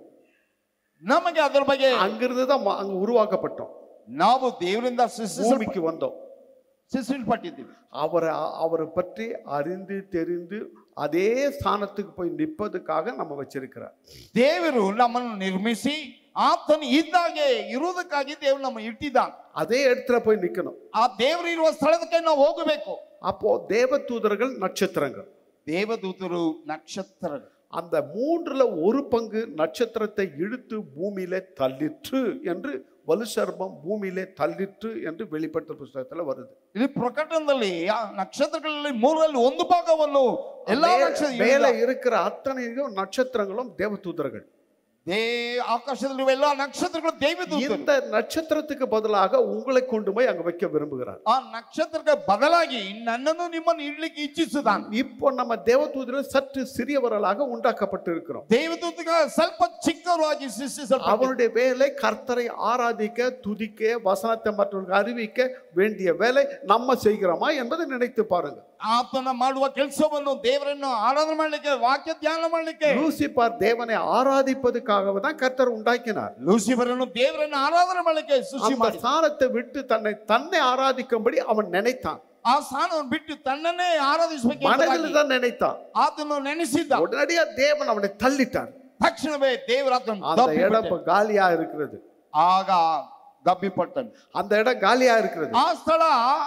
ನಮಗೆ ಅದರ ಬಗ್ಗೆ அங்கிருந்து தான் ம- அங்க உருவாக்கப்பட்டோம் ನಾವು ದೇವರಿಂದ ಸೃಷ್ಟಿಸಲ್ಪ- பூமிக்கு வந்தோம் ಸೃಷ್ಟಿಸಲ್ಪಟ್ಟಿದ್ದೀವಿ அவரை அவரை பற்றி அறிந்து தெரிந்து அதே ஸ்தானத்துக்கு போய் நிற்பதுக்காக நம்ம வச்சிருக்கிறார் ದೇವರು ನಮ್ಮನ್ನು ನಿರ್ಮಿಸಿ ಆತನು ಇದ್ದಾಗೆ ಇರುವುದಕ್ಕಾಗಿ ದೇವರು ನಮ್ಮ ಇಟ್ಟಿದ್ದಾನೆ அதே இடத்துல போய் நிக்கணும் ಆ ದೇವರು ಇರುವ ಸ್ಥಳಕ್ಕೆ ನಾವು ಹೋಗಬೇಕು அப்போ தேவதூதர்கள் நட்சத்திரங்கள் ದೇವದೂತರು ನಕ್ಷತ್ರಗಳು அந்த மூன்றுல ஒரு பங்கு நட்சத்திரத்தை இழுத்து பூமியிலே தள்ளிற்று என்று வலுசர்பம் பூமியிலே தள்ளிற்று என்று வெளிப்படுத்த புஸ்தகத்துல வருது ಇಲ್ಲಿ ಪ್ರಕಟಣದಲ್ಲಿ ಆ ನಕ್ಷತ್ರಗಳಲ್ಲಿ ಮೂರರಲ್ಲಿ ಒಂದು ಭಾಗವನ್ನು ಎಲ್ಲಾ மே- ನಕ್ಷತ್ರ மேலே இருக்கிற அத்தனையும் நட்சத்திரங்களும் தேவதூதர்கள் ದೇ ಆಕಾಶದಲ್ಲಿರುವ ಎಲ್ಲಾ ನಕ್ಷತ್ರಗಳು ದೇವದೂತರು இந்த நட்சத்திரத்துக்கு பதிலாக உங்களை கொண்டு போய் அங்க வைக்க விரும்புகிறார் ಆ ನಕ್ಷತ್ರಕ್ಕೆ ಬದಲಾಗಿ ನನ್ನನ್ನು ನಿಮ್ಮನ್ನು ಇಡ್ಲಿಕ್ಕೆ ಇಚ್ಛಿಸಿದಾನೆ இப்போ நம்ம தேவதூதர்கள் சற்று சிறியவர்களாக உண்டாக்கப்பட்டு இருக்கிறோம் ದೇವದೂತಗ ಸ್ವಲ್ಪ ಚಿಕ್ಕವರಾಗಿ ಸೃಷ್ಟಿಸಲ್ಪಟ್ಟ அவனுடைய வேலை கர்த்தரை ஆராதிக்க துதிக்க வசனத்தை மற்றவர்களுக்கு அறிவிக்க வேண்டிய வேலை நம்ம செய்கிறோமா என்பதை நினைத்து பாருங்க ಆತನ ಮಾಡುವ ಕೆಲಸವನ್ನು ದೇವರನ್ನು ಆರಾಧನೆ ಮಾಡ್ಲಿಕ್ಕೆ ವಾಕ್ಯ ಧ್ಯಾನ ಮಾಡ್ಲಿಕ್ಕೆ லூசிபார் தேவனை ஆராதிப்பதற்காக தான் கர்த்தர் உண்டாக்கினார் ಲೂಸಿಫರನ್ನು ದೇವರನ್ನು ಆರಾಧನೆ ಮಾಡ್ಲಿಕ್ಕೆ ಸೃಷ್ಟಿ அந்த ಮಾಡಿ ஸ்தானத்தை விட்டு தன்னை தன்னை ஆராதிக்கும்படி அவன் நினைத்தான் ಆ ಸ್ಥಾನವನ್ನು ಬಿಟ್ಟು ತನ್ನನ್ನೇ ಆರಾಧಿಸಬೇಕು மனதில் தான் நினைத்தான் ಆತನು ನೆನೆಸಿದ್ದ உடனடியா தேவன் அவனை தள்ளிட்டார் ತಕ್ಷಣವೇ ದೇವರ ಆತನು அந்த இடம் ದಪ್ಪಿಬಿಟ್ಟನು. இப்ப காலியா இருக்கிறது ಆಗ ಗಬ್ಬಿಪಟ್ಟನು அந்த இடம் காலியா இருக்கிறது ಆ ಸ್ಥಳ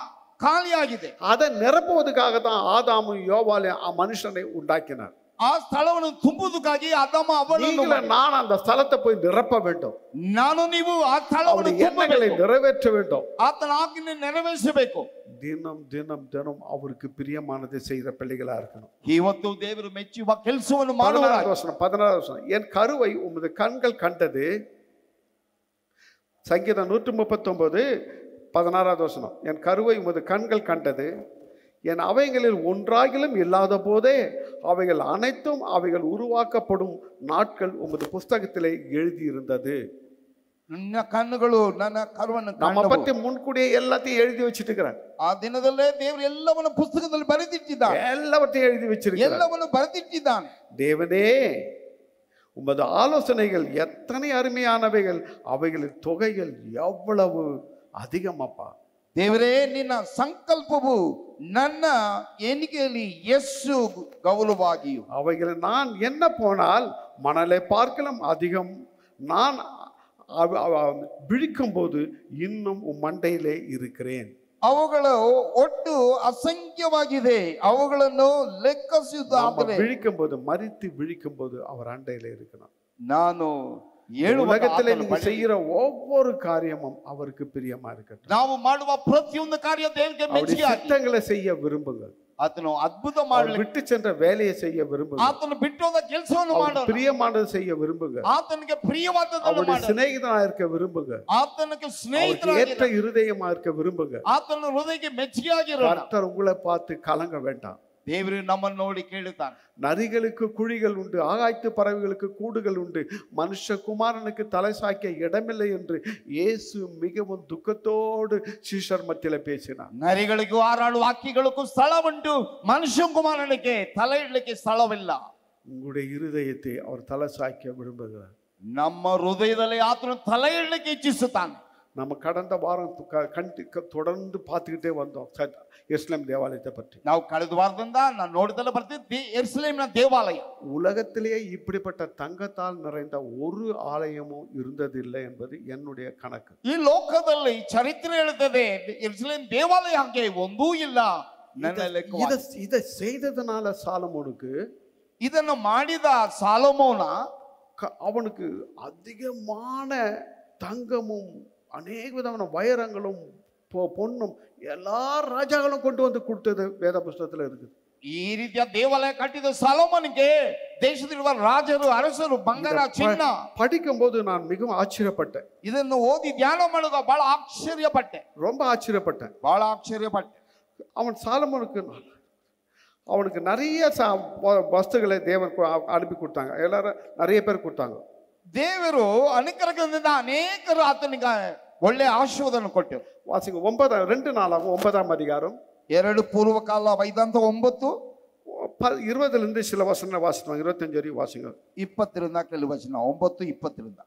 ಖಾಲಿಯಾಗಿದೆ அதை நிரப்புவதற்காக தான் ஆதாமும் யோவாலையும் ಆ மனுஷனை உண்டாக்கினார் ಆ ಸ್ಥಳವನ್ನು ತುಂಬುವುದಕ್ಕಾಗಿ ಅದಮ್ಮ ಅವನನ್ನು நீங்களும் நான் அந்த ஸ்தலத்தை போய் நிரப்ப வேண்டும் ನಾನು ನೀವು ಆ ಸ್ಥಳವನ್ನು அவருடைய எண்ணங்களை ತುಂಬಬೇಕು நிறைவேற்ற வேண்டும் ಆತನ ಆಜ್ಞೆ ನೆರವೇರಿಸಬೇಕು தினம் தினம் தினம் அவருக்கு பிரியமானதை செய்கிற பிள்ளைகளா இருக்கணும் ಇವತ್ತು ದೇವರು ಮೆಚ್ಚುವ ಕೆಲಸವನ್ನು ಮಾಡುವ பதினாறாவது வசனம் பதினாறாவது வசனம் என் கருவை உமது கண்கள் கண்டது சங்கீதம் நூற்றி முப்பத்தொன்பது பதினாறாவது வசனம் என் கருவை உமது கண்கள் கண்டது என் அவைகளில் ஒன்றாகிலும் இல்லாத போதே அவைகள் அனைத்தும் அவைகள் உருவாக்கப்படும் நாட்கள் உமது புஸ்தகத்திலே எழுதியிருந்தது ನನ್ನ ಕಣ್ಣುಗಳು ನನ್ನ ಕರುವನ್ನು நம்ம ಕಂಡವು. பத்தி முன்கூடியே எல்லாத்தையும் எழுதி வச்சிட்டு இருக்கிறார் ಆ ದಿನದಲ್ಲೇ ದೇವರು ಎಲ್ಲವನ್ನು ಪುಸ್ತಕದಲ್ಲಿ ಬರೆದಿಟ್ಟಿದ್ದಾನೆ எல்லாவற்றையும் எழுதி வச்சிருக்கிறார் ಎಲ್ಲವನ್ನು ಬರೆದಿಟ್ಟಿದ್ದಾನೆ தேவனே உமது ஆலோசனைகள் எத்தனை அருமையானவைகள் அவைகளின் தொகைகள் எவ்வளவு அதிகமப்பா ದೇವರೇ ನಿನ್ನ ಸಂಕಲ್ಪವು ನನ್ನ ಎಣಿಕೆಯಲ್ಲಿ ಎಷ್ಟು ಗೌರವಾಗಿಯು அவைகளை நான் என்ன போனால் மணலை பார்க்கலாம் அதிகம் நான் அவ- அவ- விழிக்கும்போது இன்னும் உம் மண்டையிலே இருக்கிறேன் ಅವುಗಳು ಒಟ್ಟು ಅಸಂಖ್ಯವಾಗಿದೆ ಅವುಗಳನ್ನು நம்ம ಲೆಕ್ಕಿಸುವುದಾದರೆ விழிக்கும்போது மறித்து விழிக்கும்போது அவர் அண்டையிலே இருக்கணும் ನಾನು ಹೇಳುವಾಗ உலகத்திலே ಆತನು நீங்க ಬಳಿ- செய்யற ஒவ்வொரு காரியமும் அவருக்கு பிரியமா இருக்கட்டும் ನಾವು ಮಾಡುವ ಪ್ರತಿಯೊಂದು ಕಾರ್ಯ ದೇವರಿಗೆ அவருடைய ಮೆಚ್ಚುಗೆ ಆಗಿ சித்தங்களை செய்ய விரும்புங்கள் ಆತನು ಅದ್ಭುತ அவர் ಮಾಡಲಿ விட்டு சென்ற வேலையை செய்ய விரும்புங்கள் ಆತನು ಬಿಟ್ಟೋದ ಕೆಲಸವನ್ನು அவர் ಮಾಡೋಣ பிரியமானது செய்ய விரும்புங்க ಆತನಿಗೆ ಪ್ರಿಯವಾದದನ್ನು அவருடைய ಮಾಡೋಣ சிநேகிதனா இருக்க விரும்புங்க ಆತನಿಗೆ அவருக்கு ಸ್ನೇಹಿತರಾಗಿ ஏற்ற இருதயமா இருக்க விரும்புங்க ಆತನ ಹೃದಯಕ್ಕೆ ಮೆಚ್ಚುಗೆ ಆಗಿರೋಣ கர்த்தர் உங்களை பார்த்து கலங்க வேண்டாம் ದೇವರು ನಮ್ಮನ್ನು ನೋಡಿ ಕೇಳುತ್ತಾನೆ நரிகளுக்கு குழிகள் உண்டு ஆகாய்த்து பறவைகளுக்கு கூடுகள் உண்டு மனுஷகுமாரனுக்கு தலை சாய்க்க இடமில்லை என்று இயேசு மிகவும் துக்கத்தோடு சீஷர் மத்தியில பேசினார் ನರಿಗಳಿಗೂ ಹಾರಾಡುವ ಹಕ್ಕಿಗಳಿಗೂ ಸ್ಥಳ ಉಂಟು ಮನುಷ್ಯ ಕುಮಾರನಿಗೆ ತಲೆ ಇಡ್ಲಿಕ್ಕೆ ಸ್ಥಳವಿಲ್ಲ உங்களுடைய இருதயத்தை அவர் தலை சாய்க்க விரும்புகிறார் ನಮ್ಮ ಹೃದಯದಲ್ಲಿ ಆತನು ತಲೆ ಇಡಲಿಕ್ಕೆ ಇಚ್ಛಿಸುತ್ತಾನೆ நம்ம கடந்த வாரம் து- க- கண்டி க- தொடர்ந்து பார்த்துக்கிட்டே வந்தோம் ச- இஸ்லாம் தேவாலயத்தை பற்றி ನಾವು ಕಳೆದ ವಾರದಿಂದ ನಾನು ನೋಡಿದಲ್ಲ ಬರ್ತಿದ್ವಿ ಎರ್ಸಲೇಮಿನ ದೇವಾಲಯ உலகத்திலேயே இப்படிப்பட்ட தங்கத்தால் நிறைந்த ஒரு ஆலயமும் இருந்ததில்லை என்பது என்னுடைய கணக்கு ಈ ಲೋಕದಲ್ಲಿ ಚರಿತ್ರೆ ಹೇಳುತ್ತದೆ ಎರ್ಸಲೇಮ್ ದೇವಾಲಯ ಹಾಗೆ ಒಂದೂ ಇಲ್ಲ ನನ್ನ ಲೆಕ್ಕ இதை இதை செய்ததுனால சாலமோனுக்கு ಇದನ್ನು ಮಾಡಿದ ಸಾಲೋಮೋನ க- அவனுக்கு அதிகமான தங்கமும் அநேக விதமான வைரங்களும் பொ- பொன்னும் எல்லா ராஜாக்களும் கொண்டு வந்து கொடுத்தது வேத புஸ்தகத்துல இருக்குது ಈ ರೀತಿಯ ದೇವಾಲಯ ಕಟ್ಟಿದ ಸಾಲೋಮನಿಗೆ ದೇಶದಲ್ಲಿರುವ ರಾಜರು ಅರಸರು ಬಂಗಾರ ಚಿನ್ನ படிக்கும்போது நான் மிகவும் ஆச்சரியப்பட்டேன் ಇದನ್ನು ಓದಿ ಧ್ಯಾನ ಮಾಡುವಾಗ ಬಹಳ ಆಶ್ಚರ್ಯಪಟ್ಟೆ ரொம்ப ஆச்சரியப்பட்டேன் ಬಹಳ ಆಶ್ಚರ್ಯಪಟ್ಟೆ அவன் சாலமோனுக்கு அவனுக்கு நிறைய ச- வ- வஸ்துகளை தேவன் கு- அனுப்பி கொடுத்தாங்க எல்லாரும் நிறைய பேர் கொடுத்தாங்க ದೇವರು ಅನುಗ್ರಹದಿಂದ ಅನೇಕರು ಆತನಿಗೆ ಒಳ್ಳೆ ಆಶೀರ್ವಾದವನ್ನು ಕೊಟ್ಟರು வாசிங்க ஒன்பதாம் ரெண்டு நாளாகும் ஒன்பதாம் அதிகாரம் ಎರಡು ಪೂರ್ವಕಾಲ ವೈದಂತ ಒಂಬತ್ತು ப- இருபதுலேருந்து சில வசனம் வாசிக்கலாம் இருபத்தஞ்சு வரையும் வாசிங்க ಇಪ್ಪತ್ತರಿಂದ ಕೆಲವು ವಚನ ಒಂಬತ್ತು ಇಪ್ಪತ್ತರಿಂದ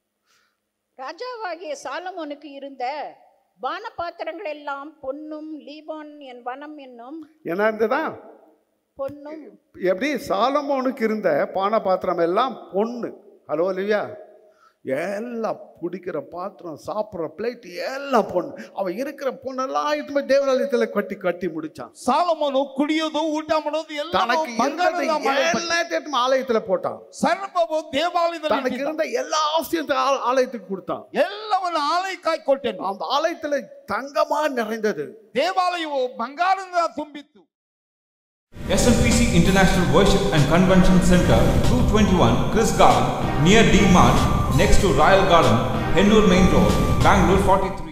ராஜாவாகிய சாலமோனுக்கு இருந்த பானபாத்திரங்கள் எல்லாம் பொன்னும் லீபான் என் வனம் என்னும் என்ன இருந்ததா பொன்னும் எப்படி சாலமோனுக்கு இருந்த பான பாத்திரம் எல்லாம் பொண்ணு ஹலோ இல்லையா எல்லாம் பிடிக்கிற பாத்திரம் சாப்பிட்ற பிளேட் எல்லாம் பொண்ணு அவன் இருக்கிற பொண்ணெல்லாம் இது தேவாலயத்தில் கட்டி கட்டி முடிச்சான் ಸಾಲಮೋನು ಕುಡಿಯೋದು ಊಟ ಮಾಡೋದು ಎಲ್ಲ தனக்கு ಬಂಗಾರದಿಂದ இருந்ததை ಮಾಡಲ್ಪಟ್ಟ. எல்லாத்தையும் ஆலயத்துல போட்டான் ಸರ್ವವು ದೇವಾಲಯದಲ್ಲಿ தனக்கு ಇಟ್ಟಿದ್ದ. இருந்த எல்லா அவசியத்தையும் ஆ- ஆலயத்துக்கு கொடுத்தான் ಎಲ್ಲವನ್ನು ಆಲಯಕ್ಕಾಗಿ ಕೊಟ್ಟೆನು அந்த ஆலயத்துல தங்கமா நிறைந்தது ದೇವಾಲಯವು ಬಂಗಾರದಿಂದ ತುಂಬಿತ್ತು SLPC International Worship and Convention Center, 221 Chris Garden, near D Mart, next to Royal Garden, Hennur Main Road, Bangalore 43.